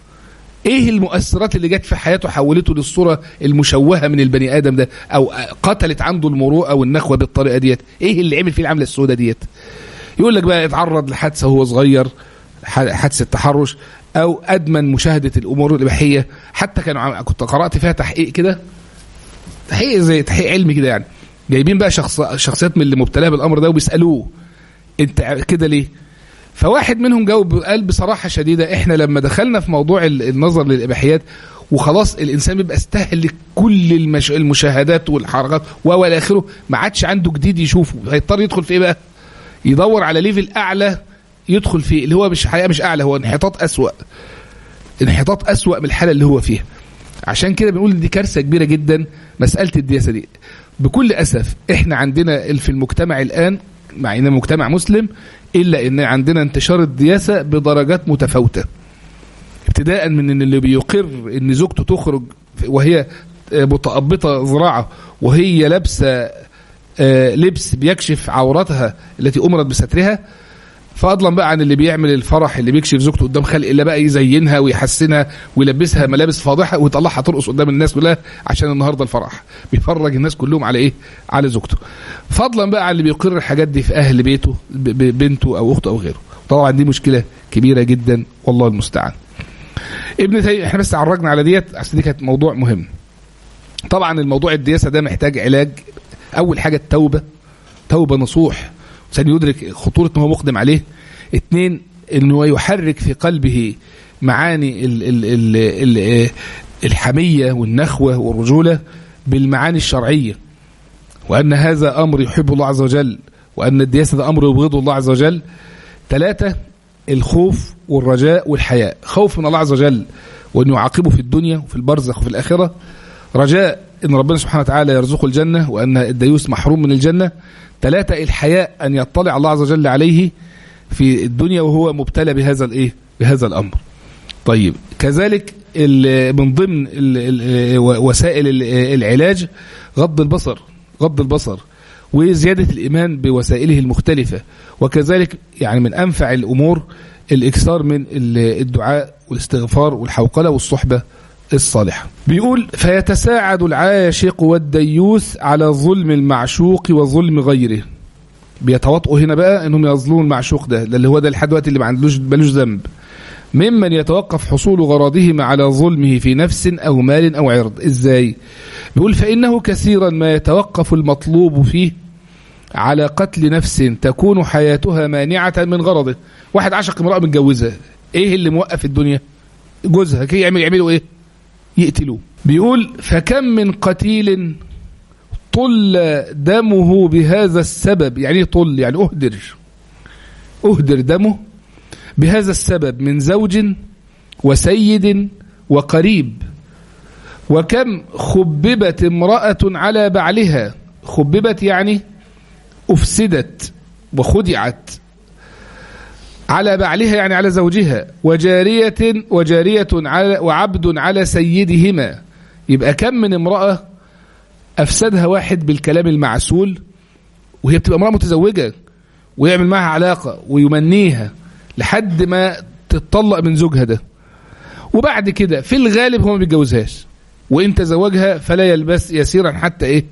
ايه المؤثرات اللي جت في حياته حولته للصوره المشوهه من البني ادم ده او قتلت عنده المروءه والنخوه بالطريقه ديت ايه اللي عمل فيه العمله السوداء ديت يقول لك بقى اتعرض لحادثه وهو صغير ح- حادثه تحرش او ادمن مشاهده الامور الاباحيه حتى كانوا عم- كنت قرات فيها تحقيق كده تحقيق زي تحقيق علمي كده يعني جايبين بقى شخص شخصيات من اللي مبتلاه بالامر ده وبيسالوه انت كده ليه فواحد منهم جاوب قال بصراحة شديدة احنا لما دخلنا في موضوع ال- النظر للإباحيات وخلاص الإنسان بيبقى استهلك كل المش... المشاهدات والحركات و الى آخره ما عادش عنده جديد يشوفه هيضطر يدخل في إيه بقى يدور على ليفل أعلى يدخل فيه اللي هو مش حقيقة مش أعلى هو انحطاط أسوأ انحطاط أسوأ من الحالة اللي هو فيها عشان كده بنقول إن دي كارثة كبيرة جدا مسألة الدياسة دي بكل أسف احنا عندنا في المجتمع الآن مع إننا مجتمع مسلم الا ان عندنا انتشار الدياسه بدرجات متفاوته ابتداء من ان اللي بيقر ان زوجته تخرج وهي متقبطه ذراعه وهي لابسه آه، لبس بيكشف عورتها التي امرت بسترها فضلا بقى عن اللي بيعمل الفرح اللي بيكشف زوجته قدام خلق الا بقى يزينها ويحسنها ويلبسها ملابس فاضحه ويطلعها ترقص قدام الناس كلها عشان النهارده الفرح بيفرج الناس كلهم على ايه على زوجته فضلا بقى عن اللي بيقر الحاجات دي في اهل بيته ب- ب- بنته او اخته او غيره طبعا دي مشكله كبيره جدا والله المستعان ابن تيميه احنا بس عرجنا على ديت عشان دي كانت موضوع مهم طبعا الموضوع الدياسه ده محتاج علاج اول حاجه التوبه توبه نصوح عشان يدرك خطوره ما هو مقدم عليه اتنين انه يحرك في قلبه معاني ال ال ال ال الحميه والنخوه والرجوله بالمعاني الشرعيه وان هذا امر يحب الله عز وجل وان الدياسه ده امر يبغضه الله عز وجل ثلاثه الخوف والرجاء والحياء خوف من الله عز وجل وانه يعاقبه في الدنيا وفي البرزخ وفي الاخره رجاء ان ربنا سبحانه وتعالى يرزقه الجنه وان الديوس محروم من الجنه ثلاثه الحياء ان يطلع الله عز وجل عليه في الدنيا وهو مبتلى بهذا الايه بهذا الامر طيب كذلك ال- من ضمن ال- ال- وسائل ال- العلاج غض البصر غض البصر وزيادة الإيمان بوسائله المختلفة وكذلك يعني من أنفع الأمور الإكثار من ال- الدعاء والاستغفار والحوقلة والصحبة الصالحة بيقول فيتساعد العاشق والديوث على ظلم المعشوق وظلم غيره بيتواطئوا هنا بقى انهم يظلموا المعشوق ده ده اللي هو ده لحد دلوقتي اللي ما عندوش ملوش ذنب ممن يتوقف حصول غرضهما على ظلمه في نفس او مال او عرض ازاي بيقول فانه كثيرا ما يتوقف المطلوب فيه على قتل نفس تكون حياتها مانعة من غرضه واحد عشق امرأة متجوزها ايه اللي موقف الدنيا جوزها كي يعمل يعملوا ايه يقتلوه بيقول فكم من قتيل طل دمه بهذا السبب يعني ايه طل يعني اهدر اهدر دمه بهذا السبب من زوج وسيد وقريب وكم خببت امرأة على بعلها خببت يعني أفسدت وخدعت على بعلها يعني على زوجها وجارية وجارية على وعبد على سيدهما يبقى كم من امرأة أفسدها واحد بالكلام المعسول وهي بتبقى امرأة متزوجة ويعمل معها علاقة ويمنيها لحد ما تتطلق من زوجها ده وبعد كده في الغالب هو ما بيتجوزهاش وان تزوجها فلا يلبس يسيرا حتى ايه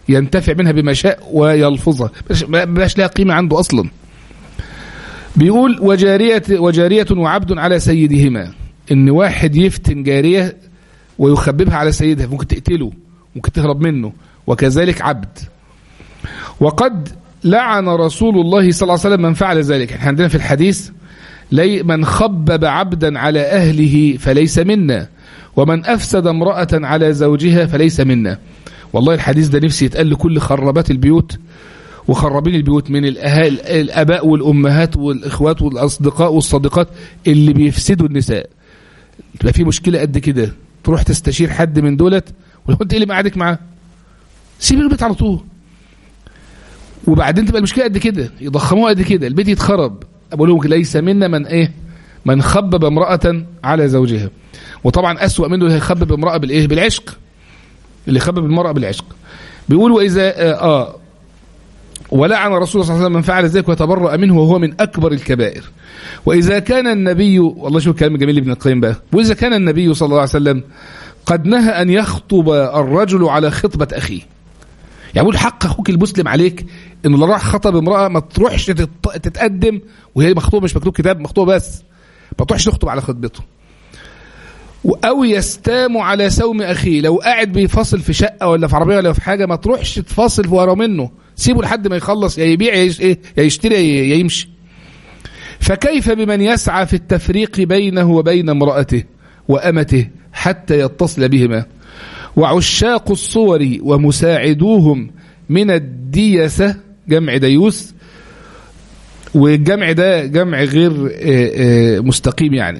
ينتفع منها بما شاء ويلفظها ما بقاش لها قيمة عنده أصلا بيقول وجارية, وجارية وعبد على سيدهما إن واحد يفتن جارية ويخببها على سيدها ممكن تقتله ممكن تهرب منه وكذلك عبد وقد لعن رسول الله صلى الله عليه وسلم من فعل ذلك احنا عندنا في الحديث لي من خبب عبدا على أهله فليس منا ومن أفسد امرأة على زوجها فليس منا والله الحديث ده نفسي يتقال لكل خربات البيوت وخربين البيوت من الأهل الآباء والأمهات والإخوات والأصدقاء والصديقات اللي بيفسدوا النساء تبقى في مشكلة قد كده تروح تستشير حد من دولت ولو انت ايه اللي مقعدك معاه سيب البيت على طول وبعدين تبقى المشكله قد كده يضخموها قد كده البيت يتخرب بقول لهم ليس منا من ايه من خبب امراه على زوجها وطبعا اسوا منه اللي هيخبب امراه بالايه بالعشق اللي خبب المراه بالعشق بيقول واذا اه, آه ولعن رسول الله صلى الله عليه وسلم من فعل ذلك وتبرأ منه وهو من أكبر الكبائر وإذا كان النبي والله شوف الكلام الجميل ابن القيم بقى وإذا كان النبي صلى الله عليه وسلم قد نهى أن يخطب الرجل على خطبة أخيه يعني بيقول حق أخوك المسلم عليك إنه لو راح خطب امرأة ما تروحش تتقدم وهي مخطوبة مش مكتوب كتاب مخطوبة بس ما تروحش تخطب على خطبته أو يستام على سوم أخيه لو قاعد بيفصل في شقة ولا في عربية ولا في حاجة ما تروحش تفاصل ورا منه سيبه لحد ما يخلص يا يبيع يا يشتري يا يمشي فكيف بمن يسعى في التفريق بينه وبين امرأته وأمته حتى يتصل بهما وعشاق الصور ومساعدوهم من الديسة جمع ديوس والجمع ده جمع غير مستقيم يعني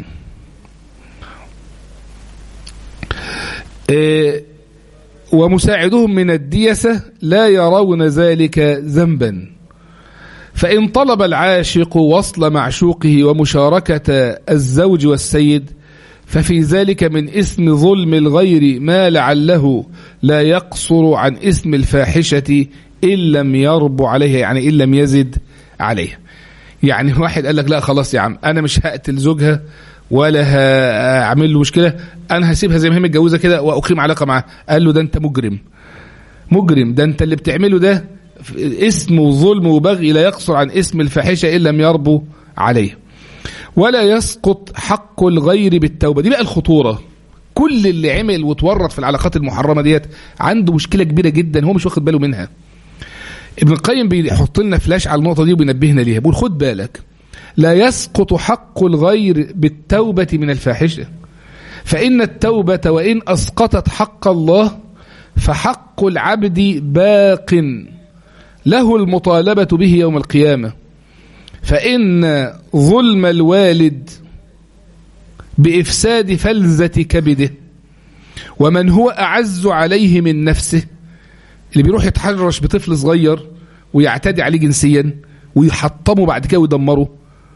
ومساعدهم من الديسة لا يرون ذلك ذنبا فإن طلب العاشق وصل معشوقه ومشاركة الزوج والسيد ففي ذلك من اسم ظلم الغير ما لعله لا يقصر عن اسم الفاحشة إن لم يرب عليها يعني إن لم يزد عليها يعني واحد قال لك لا خلاص يا عم أنا مش هقتل زوجها ولا هعمل له مشكلة أنا هسيبها زي ما هي متجوزة كده وأقيم علاقة معاه قال له ده أنت مجرم مجرم ده أنت اللي بتعمله ده اسم وظلم وبغي لا يقصر عن اسم الفاحشة إن لم يربو عليه ولا يسقط حق الغير بالتوبة دي بقى الخطورة كل اللي عمل وتورط في العلاقات المحرمة ديت عنده مشكلة كبيرة جدا هو مش واخد باله منها ابن القيم بيحط لنا فلاش على النقطة دي وبينبهنا ليها بيقول خد بالك لا يسقط حق الغير بالتوبة من الفاحشة فإن التوبة وإن أسقطت حق الله فحق العبد باق له المطالبة به يوم القيامة فإن ظلم الوالد بإفساد فلذة كبده ومن هو أعز عليه من نفسه اللي بيروح يتحرش بطفل صغير ويعتدي عليه جنسيا ويحطمه بعد كده ويدمره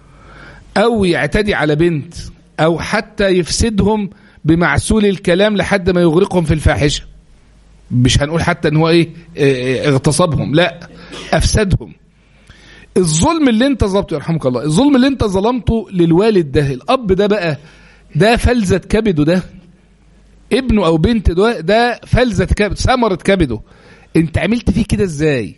أو يعتدي على بنت أو حتى يفسدهم بمعسول الكلام لحد ما يغرقهم في الفاحشة مش هنقول حتى ان هو ايه اه اغتصبهم لا افسدهم الظلم اللي انت ظلمته يرحمك الله الظلم اللي انت ظلمته للوالد ده الاب ده بقى ده فلذة كبده ده ابنه او بنت ده ده فلذة كبد ثمرة كبده انت عملت فيه كده ازاي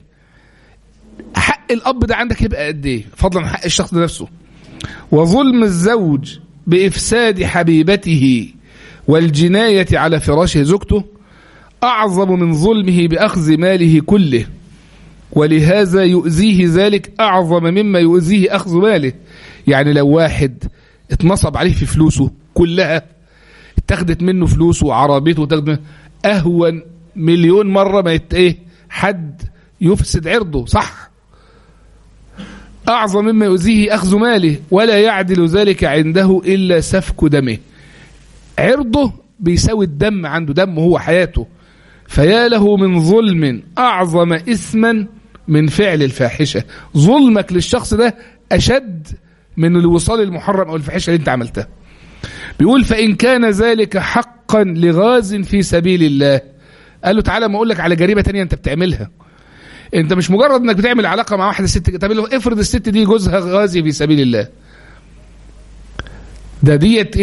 حق الاب ده عندك يبقى قد ايه فضلا عن حق الشخص ده نفسه وظلم الزوج بافساد حبيبته والجناية على فراشه زوجته أعظم من ظلمه بأخذ ماله كله ولهذا يؤذيه ذلك أعظم مما يؤذيه أخذ ماله يعني لو واحد اتنصب عليه في فلوسه كلها اتخذت منه فلوسه وعربيته وتاخد منه أهون مليون مرة ما يت ايه حد يفسد عرضه صح أعظم مما يؤذيه أخذ ماله ولا يعدل ذلك عنده إلا سفك دمه عرضه بيساوي الدم عنده دم هو حياته فيا له من ظلم أعظم إثما من فعل الفاحشة ظلمك للشخص ده أشد من الوصال المحرم أو الفاحشة اللي انت عملتها بيقول فإن كان ذلك حقا لغاز في سبيل الله قال له تعالى ما أقول لك على جريمة تانية انت بتعملها انت مش مجرد انك بتعمل علاقة مع واحدة ست طب افرض الست دي جوزها غازي في سبيل الله ده ديت ايه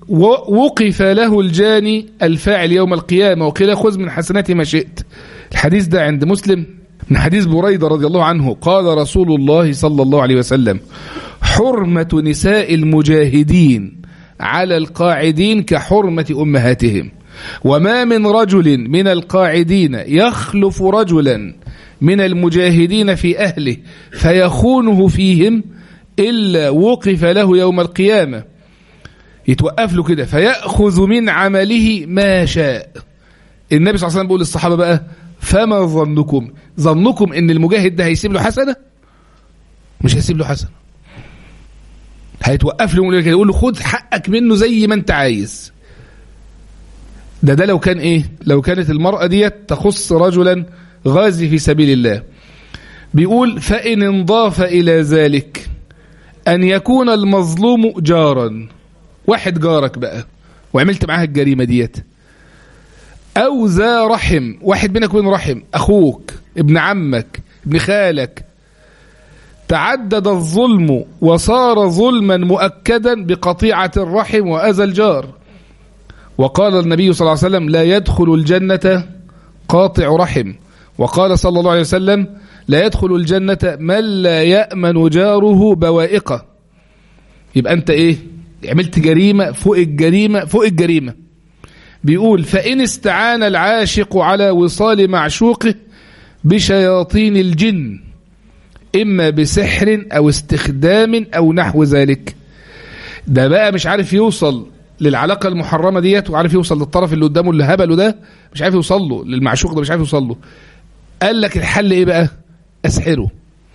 ووقف له الجاني الفاعل يوم القيامة وقيل خذ من حسنات ما شئت الحديث ده عند مسلم من حديث بريدة رضي الله عنه قال رسول الله صلى الله عليه وسلم حرمة نساء المجاهدين على القاعدين كحرمة أمهاتهم وما من رجل من القاعدين يخلف رجلا من المجاهدين في أهله فيخونه فيهم إلا وقف له يوم القيامة يتوقف له كده فيأخذ من عمله ما شاء النبي صلى الله عليه وسلم بيقول للصحابة بقى فما ظنكم ظنكم ان المجاهد ده هيسيب له حسنة مش هيسيب له حسنة هيتوقف له يقول له خد حقك منه زي ما انت عايز ده ده لو كان ايه لو كانت المرأة ديت تخص رجلا غازي في سبيل الله بيقول فإن انضاف إلى ذلك أن يكون المظلوم جارا واحد جارك بقى وعملت معاها الجريمة ديت أو ذا رحم واحد بينك وبين رحم أخوك ابن عمك ابن خالك تعدد الظلم وصار ظلما مؤكدا بقطيعة الرحم وأذى الجار وقال النبي صلى الله عليه وسلم لا يدخل الجنة قاطع رحم وقال صلى الله عليه وسلم لا يدخل الجنة من لا يأمن جاره بوائقه يبقى أنت إيه عملت جريمة فوق الجريمة فوق الجريمة بيقول فإن استعان العاشق على وصال معشوقه بشياطين الجن إما بسحر أو استخدام أو نحو ذلك ده بقى مش عارف يوصل للعلاقة المحرمة ديت وعارف يوصل للطرف اللي قدامه اللي هبله ده مش عارف يوصل له للمعشوق ده مش عارف يوصل له قال لك الحل ايه بقى اسحره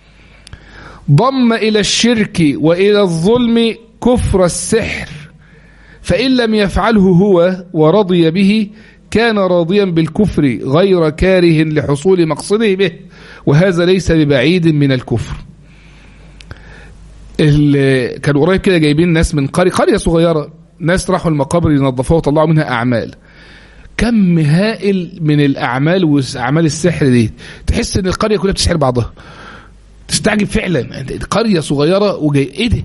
ضم الى الشرك والى الظلم كفر السحر فان لم يفعله هو ورضي به كان راضيا بالكفر غير كاره لحصول مقصده به وهذا ليس ببعيد من الكفر كانوا قريب كده جايبين ناس من قرية قرية صغيرة ناس راحوا المقابر ينظفوها وطلعوا منها أعمال كم هائل من الأعمال وأعمال السحر دي تحس إن القرية كلها بتسحر بعضها تستعجب فعلا قرية صغيرة وجاي إيه ده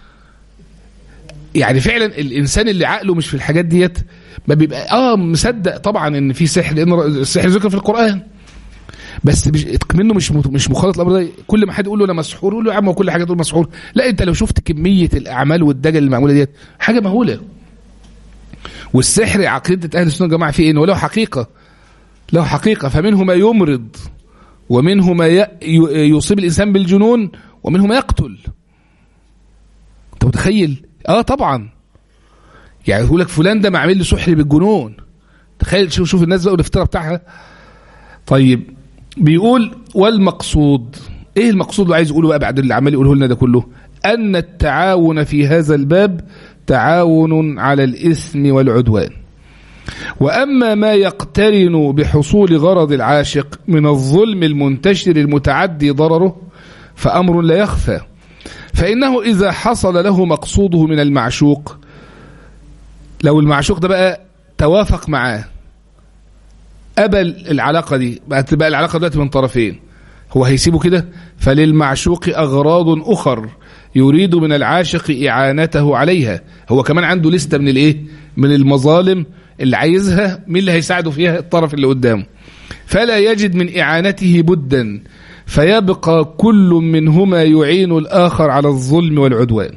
يعني فعلا الإنسان اللي عقله مش في الحاجات ديت ما بيبقى آه مصدق طبعا إن في سحر لأن السحر ذكر في القرآن بس مش منه مش مش مخالط الامر ده كل ما حد يقول له انا مسحور يقول له يا عم كل حاجه تقول مسحور لا انت لو شفت كميه الاعمال والدجل اللي معموله ديت حاجه مهوله والسحر عقيده اهل السنه والجماعه فيه انه له حقيقه له حقيقه فمنه ما يمرض ومنه ما يصيب الانسان بالجنون ومنه ما يقتل انت متخيل اه طبعا يعني يقول لك فلان ده معمل لي سحر بالجنون تخيل شوف شوف الناس بقى والافتراء بتاعها طيب بيقول والمقصود ايه المقصود اللي عايز يقوله بقى بعد اللي عمال يقوله لنا ده كله ان التعاون في هذا الباب تعاون على الاثم والعدوان واما ما يقترن بحصول غرض العاشق من الظلم المنتشر المتعدي ضرره فامر لا يخفى فانه اذا حصل له مقصوده من المعشوق لو المعشوق ده بقى توافق معاه قبل العلاقة دي بقت بقى العلاقة دلوقتي من طرفين هو هيسيبه كده فللمعشوق أغراض أخر يريد من العاشق إعانته عليها هو كمان عنده لستة من الإيه من المظالم اللي عايزها مين اللي هيساعده فيها الطرف اللي قدامه فلا يجد من إعانته بدا فيبقى كل منهما يعين الآخر على الظلم والعدوان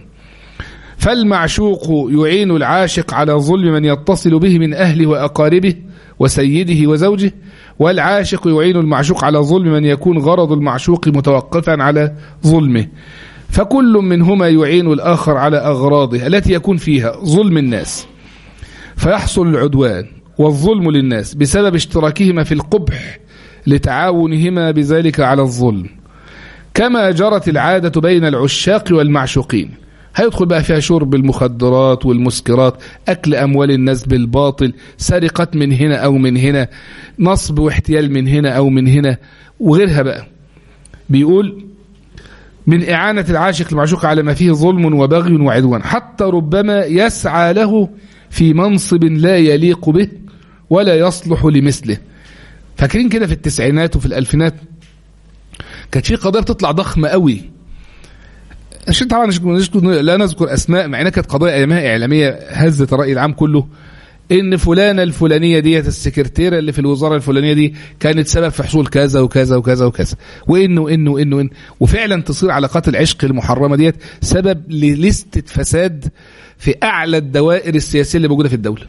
فالمعشوق يعين العاشق على ظلم من يتصل به من أهله وأقاربه وسيده وزوجه والعاشق يعين المعشوق على ظلم من يكون غرض المعشوق متوقفا على ظلمه فكل منهما يعين الآخر على أغراضه التي يكون فيها ظلم الناس فيحصل العدوان والظلم للناس بسبب اشتراكهما في القبح لتعاونهما بذلك على الظلم كما جرت العادة بين العشاق والمعشوقين هيدخل بقى فيها شرب المخدرات والمسكرات أكل أموال الناس بالباطل سرقة من هنا أو من هنا نصب واحتيال من هنا أو من هنا وغيرها بقى بيقول من إعانة العاشق المعشوق على ما فيه ظلم وبغي وعدوان حتى ربما يسعى له في منصب لا يليق به ولا يصلح لمثله فاكرين كده في التسعينات وفي الألفينات كانت في قضايا بتطلع ضخمة قوي عشان طبعا لا نذكر اسماء مع انها كانت قضايا ايامها اعلاميه هزت الراي العام كله ان فلانه الفلانيه ديت السكرتيره اللي في الوزاره الفلانيه دي كانت سبب في حصول كذا وكذا وكذا وكذا وانه انه انه إنه وفعلا تصير علاقات العشق المحرمه ديت سبب للستة فساد في اعلى الدوائر السياسيه اللي موجوده في الدوله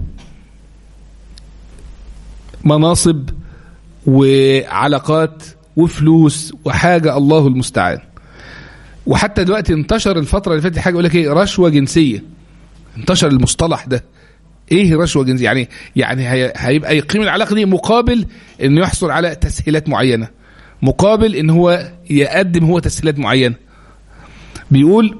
مناصب وعلاقات وفلوس وحاجه الله المستعان وحتى دلوقتي انتشر الفتره اللي فاتت حاجه يقول لك ايه رشوه جنسيه انتشر المصطلح ده ايه رشوه جنسيه يعني يعني هيبقى يقيم العلاقه دي مقابل انه يحصل على تسهيلات معينه مقابل ان هو يقدم هو تسهيلات معينه بيقول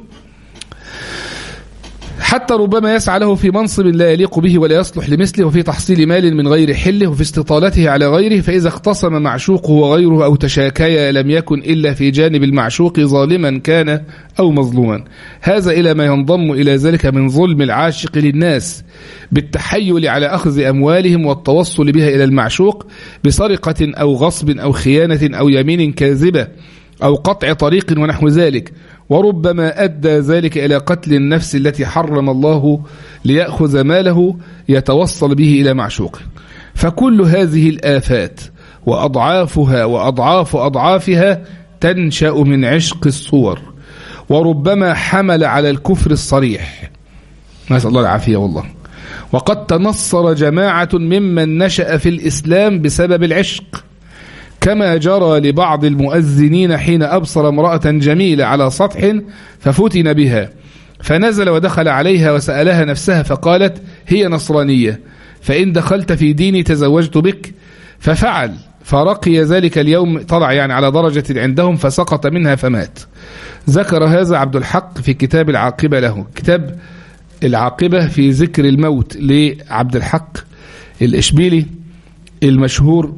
حتى ربما يسعى له في منصب لا يليق به ولا يصلح لمثله وفي تحصيل مال من غير حله وفي استطالته على غيره فإذا اختصم معشوقه وغيره أو تشاكيا لم يكن إلا في جانب المعشوق ظالما كان أو مظلوما هذا إلى ما ينضم إلى ذلك من ظلم العاشق للناس بالتحيل على أخذ أموالهم والتوصل بها إلى المعشوق بسرقة أو غصب أو خيانة أو يمين كاذبة أو قطع طريق ونحو ذلك وربما أدى ذلك إلى قتل النفس التي حرم الله ليأخذ ماله يتوصل به إلى معشوقه فكل هذه الآفات وأضعافها وأضعاف أضعافها تنشأ من عشق الصور وربما حمل على الكفر الصريح نسأل الله العافية والله وقد تنصر جماعة ممن نشأ في الإسلام بسبب العشق كما جرى لبعض المؤذنين حين أبصر امرأة جميلة على سطح ففتن بها فنزل ودخل عليها وسألها نفسها فقالت هي نصرانية فإن دخلت في ديني تزوجت بك ففعل فرقي ذلك اليوم طلع يعني على درجة عندهم فسقط منها فمات ذكر هذا عبد الحق في كتاب العاقبة له كتاب العاقبة في ذكر الموت لعبد الحق الإشبيلي المشهور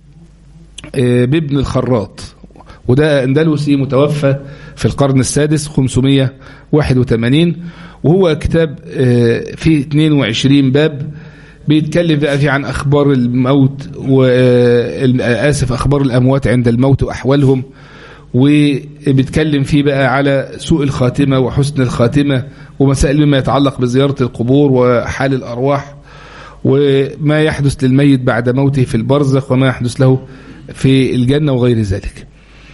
بابن الخراط وده أندلسي متوفى في القرن السادس 581 وهو كتاب فيه 22 باب بيتكلم بقى فيه عن أخبار الموت وآسف أخبار الأموات عند الموت وأحوالهم وبيتكلم فيه بقى على سوء الخاتمة وحسن الخاتمة ومسائل مما يتعلق بزيارة القبور وحال الأرواح وما يحدث للميت بعد موته في البرزخ وما يحدث له في الجنة وغير ذلك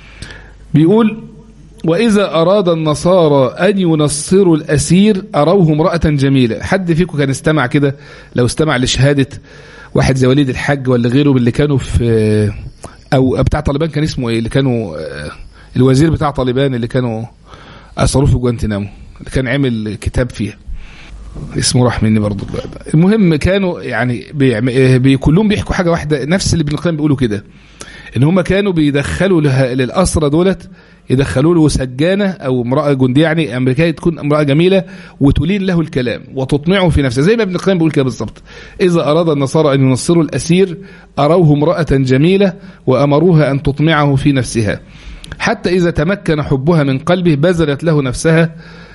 بيقول وإذا أراد النصارى أن ينصروا الأسير أروه امرأة جميلة حد فيكم كان استمع كده لو استمع لشهادة واحد زي وليد الحج ولا غيره اللي كانوا في أو بتاع طالبان كان اسمه إيه اللي كانوا الوزير بتاع طالبان اللي كانوا أسروه في جوانتنامو اللي كان عمل كتاب فيها اسمه راح مني برضه المهم كانوا يعني بي كلهم بيحكوا حاجه واحده نفس اللي ابن القيم بيقولوا كده ان هم كانوا بيدخلوا للاسرى دولت يدخلوا له سجانه او امراه جنديه يعني امريكيه تكون امراه جميله وتلين له الكلام وتطمعه في نفسه زي ما ابن القيم بيقول كده بالظبط اذا اراد النصارى ان ينصروا الاسير اروه امراه جميله وامروها ان تطمعه في نفسها حتى اذا تمكن حبها من قلبه بذلت له نفسها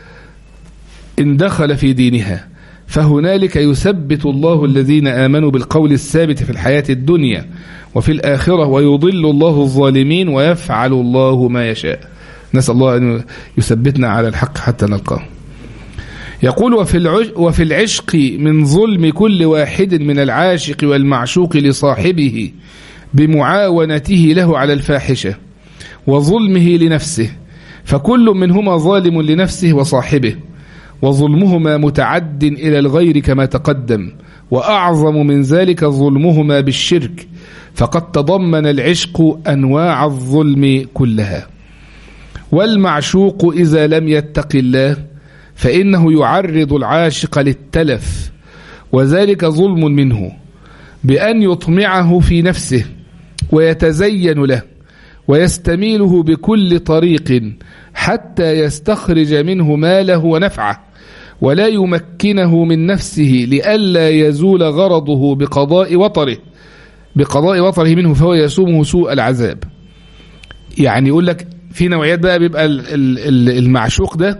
إن دخل في دينها فهنالك يثبت الله الذين آمنوا بالقول الثابت في الحياة الدنيا وفي الآخرة ويضل الله الظالمين ويفعل الله ما يشاء نسأل الله أن يثبتنا على الحق حتى نلقاه يقول وفي, العش وفي العشق من ظلم كل واحد من العاشق والمعشوق لصاحبه بمعاونته له على الفاحشة وظلمه لنفسه فكل منهما ظالم لنفسه وصاحبه وظلمهما متعد إلى الغير كما تقدم وأعظم من ذلك ظلمهما بالشرك فقد تضمن العشق أنواع الظلم كلها والمعشوق إذا لم يتق الله فإنه يعرض العاشق للتلف وذلك ظلم منه بأن يطمعه في نفسه ويتزين له ويستميله بكل طريق حتى يستخرج منه ماله ونفعه ولا يمكنه من نفسه لئلا يزول غرضه بقضاء وطره بقضاء وطره منه فهو يسومه سوء العذاب يعني يقول لك في نوعيات بقى بيبقى المعشوق ده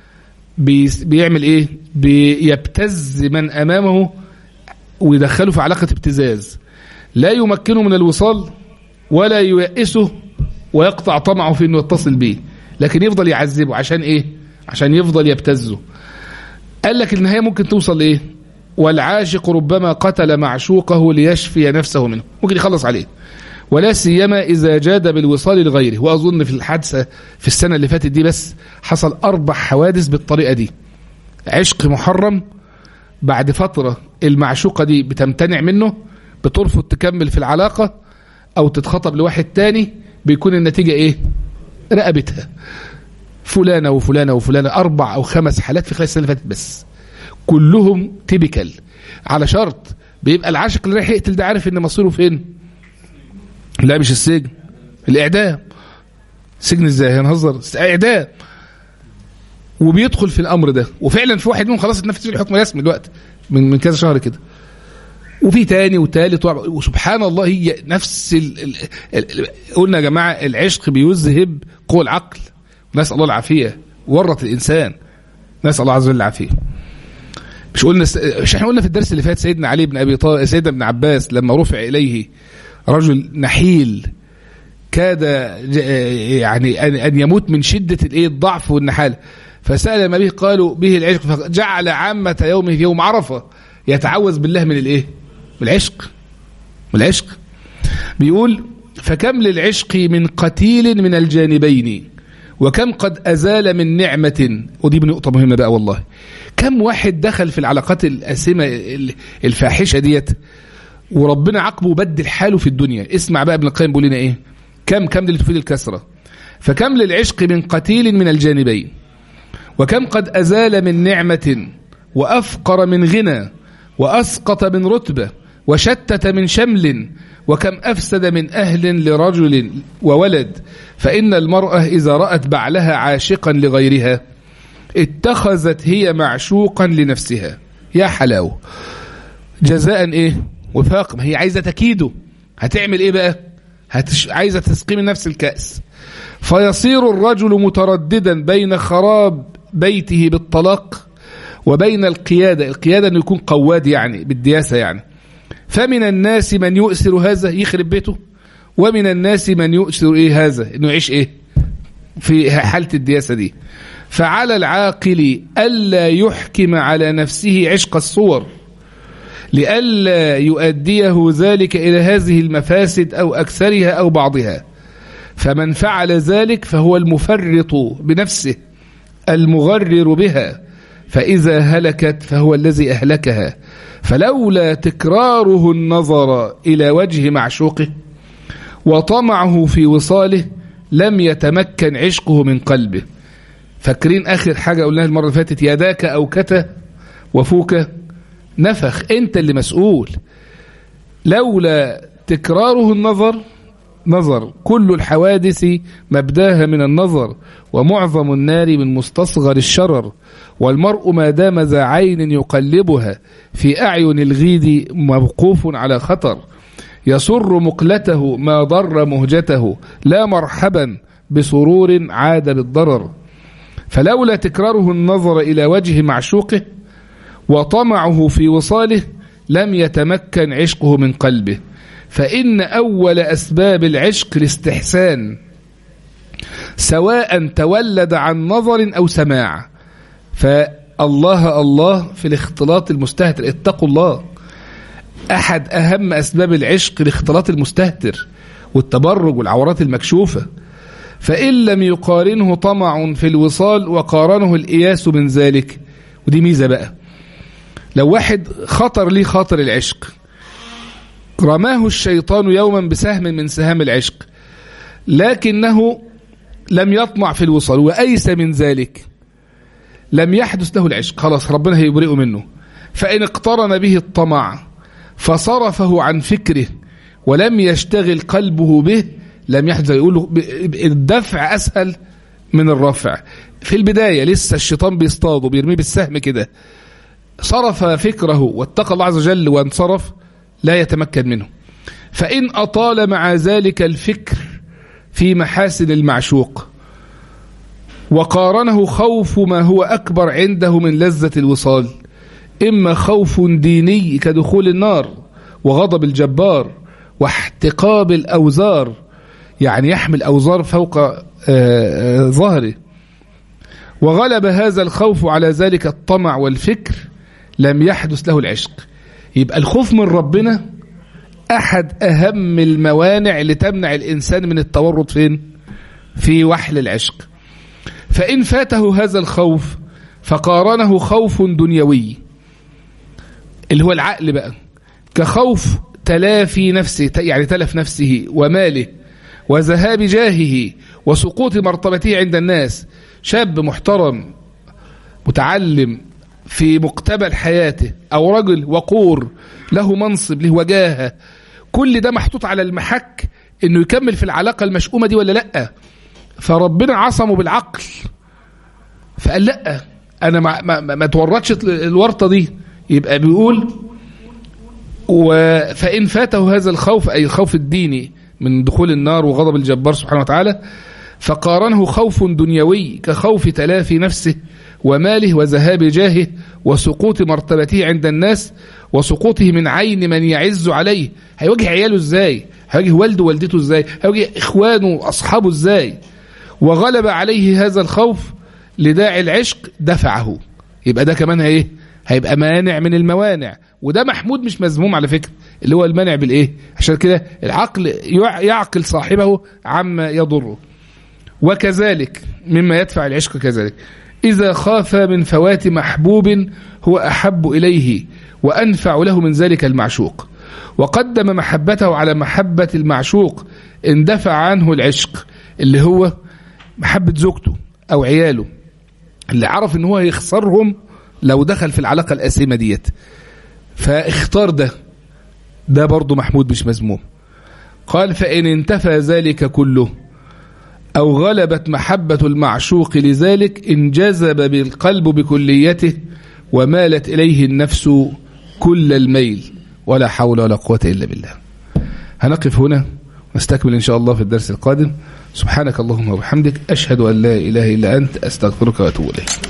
بيعمل ايه بيبتز من امامه ويدخله في علاقة ابتزاز لا يمكنه من الوصال ولا ييأسه ويقطع طمعه في انه يتصل به لكن يفضل يعذبه عشان ايه عشان يفضل يبتزه قال لك النهايه ممكن توصل لايه والعاشق ربما قتل معشوقه ليشفي نفسه منه ممكن يخلص عليه ولا سيما إذا جاد بالوصال لغيره وأظن في الحادثة في السنة اللي فاتت دي بس حصل أربع حوادث بالطريقة دي عشق محرم بعد فترة المعشوقة دي بتمتنع منه بترفض تكمل في العلاقة أو تتخطب لواحد تاني بيكون النتيجة إيه رقبتها فلانة وفلانة وفلانة أربع أو خمس حالات في خلال السنة اللي فاتت بس كلهم تيبيكال على شرط بيبقى العاشق اللي رايح يقتل ده عارف ان مصيره فين لا مش السجن الاعدام سجن ازاي هنهزر اعدام وبيدخل في الامر ده وفعلا في واحد منهم خلاص اتنفذ فيه الحكم رسمي دلوقتي من من كذا شهر كده وفي تاني وتالت ورابع وسبحان الله هي نفس ال ال ال قلنا يا جماعه العشق بيذهب قوى العقل نسال الله العافيه ورط الانسان نسال الله عز وجل العافيه مش قلنا مش احنا قلنا في الدرس اللي فات سيدنا علي بن ابي طالب سيدنا ابن عباس لما رفع اليه رجل نحيل كاد يعني ان يموت من شده الايه الضعف والنحاله فسال ما به قالوا به العشق فجعل عامه يومه في يوم عرفه يتعوذ بالله من الايه؟ من العشق من العشق بيقول فكم للعشق من قتيل من الجانبين وكم قد أزال من نعمة ودي نقطة مهمة بقى والله كم واحد دخل في العلاقات الأسمة الفاحشة ديت وربنا عاقبه وبدل حاله في الدنيا اسمع بقى ابن القيم بيقول لنا ايه كم كم اللي تفيد الكسرة فكم للعشق من قتيل من الجانبين وكم قد أزال من نعمة وأفقر من غنى وأسقط من رتبة وشتت من شمل وكم أفسد من أهل لرجل وولد فإن المرأة إذا رأت بعلها عاشقا لغيرها اتخذت هي معشوقا لنفسها يا حلاوة جزاء إيه وفاق ما هي عايزة تكيده هتعمل إيه بقى هتش... عايزة تسقي من نفس الكأس فيصير الرجل مترددا بين خراب بيته بالطلاق وبين القيادة القيادة أنه يكون قواد يعني بالدياسة يعني فمن الناس من يؤثر هذا يخرب بيته ومن الناس من يؤثر ايه هذا انه يعيش ايه في حالة الدياسة دي فعلى العاقل ألا يحكم على نفسه عشق الصور لئلا يؤديه ذلك إلى هذه المفاسد أو أكثرها أو بعضها فمن فعل ذلك فهو المفرط بنفسه المغرر بها فإذا هلكت فهو الذي أهلكها فلولا تكراره النظر إلى وجه معشوقه وطمعه في وصاله لم يتمكن عشقه من قلبه فاكرين آخر حاجة قلناها المرة اللي فاتت يداك أو كتا وفوك نفخ أنت اللي مسؤول لولا تكراره النظر نظر كل الحوادث مبداها من النظر ومعظم النار من مستصغر الشرر والمرء ما دام ذا عين يقلبها في أعين الغيد موقوف على خطر يسر مقلته ما ضر مهجته لا مرحبا بسرور عاد بالضرر فلولا تكراره النظر إلى وجه معشوقه وطمعه في وصاله لم يتمكن عشقه من قلبه فإن أول أسباب العشق الاستحسان سواء تولد عن نظر أو سماع فالله الله في الاختلاط المستهتر اتقوا الله أحد أهم أسباب العشق الاختلاط المستهتر والتبرج والعورات المكشوفة فإن لم يقارنه طمع في الوصال وقارنه الإياس من ذلك ودي ميزة بقى لو واحد خطر ليه خاطر العشق رماه الشيطان يوما بسهم من سهام العشق لكنه لم يطمع في الوصال وأيس من ذلك لم يحدث له العشق خلاص ربنا هيبرئه منه فإن اقترن به الطمع فصرفه عن فكره ولم يشتغل قلبه به لم يحدث يقول الدفع أسهل من الرفع في البداية لسه الشيطان بيصطاده بيرميه بالسهم كده صرف فكره واتقى الله عز وجل وانصرف لا يتمكن منه فإن أطال مع ذلك الفكر في محاسن المعشوق وقارنه خوف ما هو أكبر عنده من لذة الوصال إما خوف ديني كدخول النار وغضب الجبار واحتقاب الأوزار يعني يحمل أوزار فوق ظهره وغلب هذا الخوف على ذلك الطمع والفكر لم يحدث له العشق يبقى الخوف من ربنا أحد أهم الموانع اللي تمنع الإنسان من التورط فين في وحل العشق فإن فاته هذا الخوف فقارنه خوف دنيوي اللي هو العقل بقى كخوف تلافي نفسه يعني تلف نفسه وماله وذهاب جاهه وسقوط مرتبته عند الناس شاب محترم متعلم في مقتبل حياته أو رجل وقور له منصب له وجاهة كل ده محطوط على المحك انه يكمل في العلاقة المشؤومة دي ولا لأ فربنا عصمه بالعقل فقال لأ أنا ما, ما, ما تورطش الورطة دي يبقى بيقول فإن فاته هذا الخوف أي الخوف الديني من دخول النار وغضب الجبار سبحانه وتعالى فقارنه خوف دنيوي كخوف تلافي نفسه وماله وذهاب جاهه وسقوط مرتبته عند الناس وسقوطه من عين من يعز عليه هيواجه عياله ازاي هيواجه والده ووالدته ازاي هيواجه اخوانه واصحابه ازاي وغلب عليه هذا الخوف لداعي العشق دفعه يبقى ده كمان ايه هيبقى مانع من الموانع وده محمود مش مذموم على فكره اللي هو المانع بالايه عشان كده العقل يعقل صاحبه عما يضره وكذلك مما يدفع العشق كذلك إذا خاف من فوات محبوب هو أحب إليه وأنفع له من ذلك المعشوق وقدم محبته على محبة المعشوق اندفع عنه العشق اللي هو محبة زوجته أو عياله اللي عرف ان هو يخسرهم لو دخل في العلاقة الأسيمة ديت فاختار ده ده برضه محمود مش مذموم قال فإن انتفى ذلك كله أو غلبت محبة المعشوق لذلك انجذب بالقلب بكليته ومالت إليه النفس كل الميل ولا حول ولا قوة إلا بالله هنقف هنا نستكمل إن شاء الله في الدرس القادم سبحانك اللهم وبحمدك أشهد أن لا إله إلا أنت أستغفرك وأتوب إليك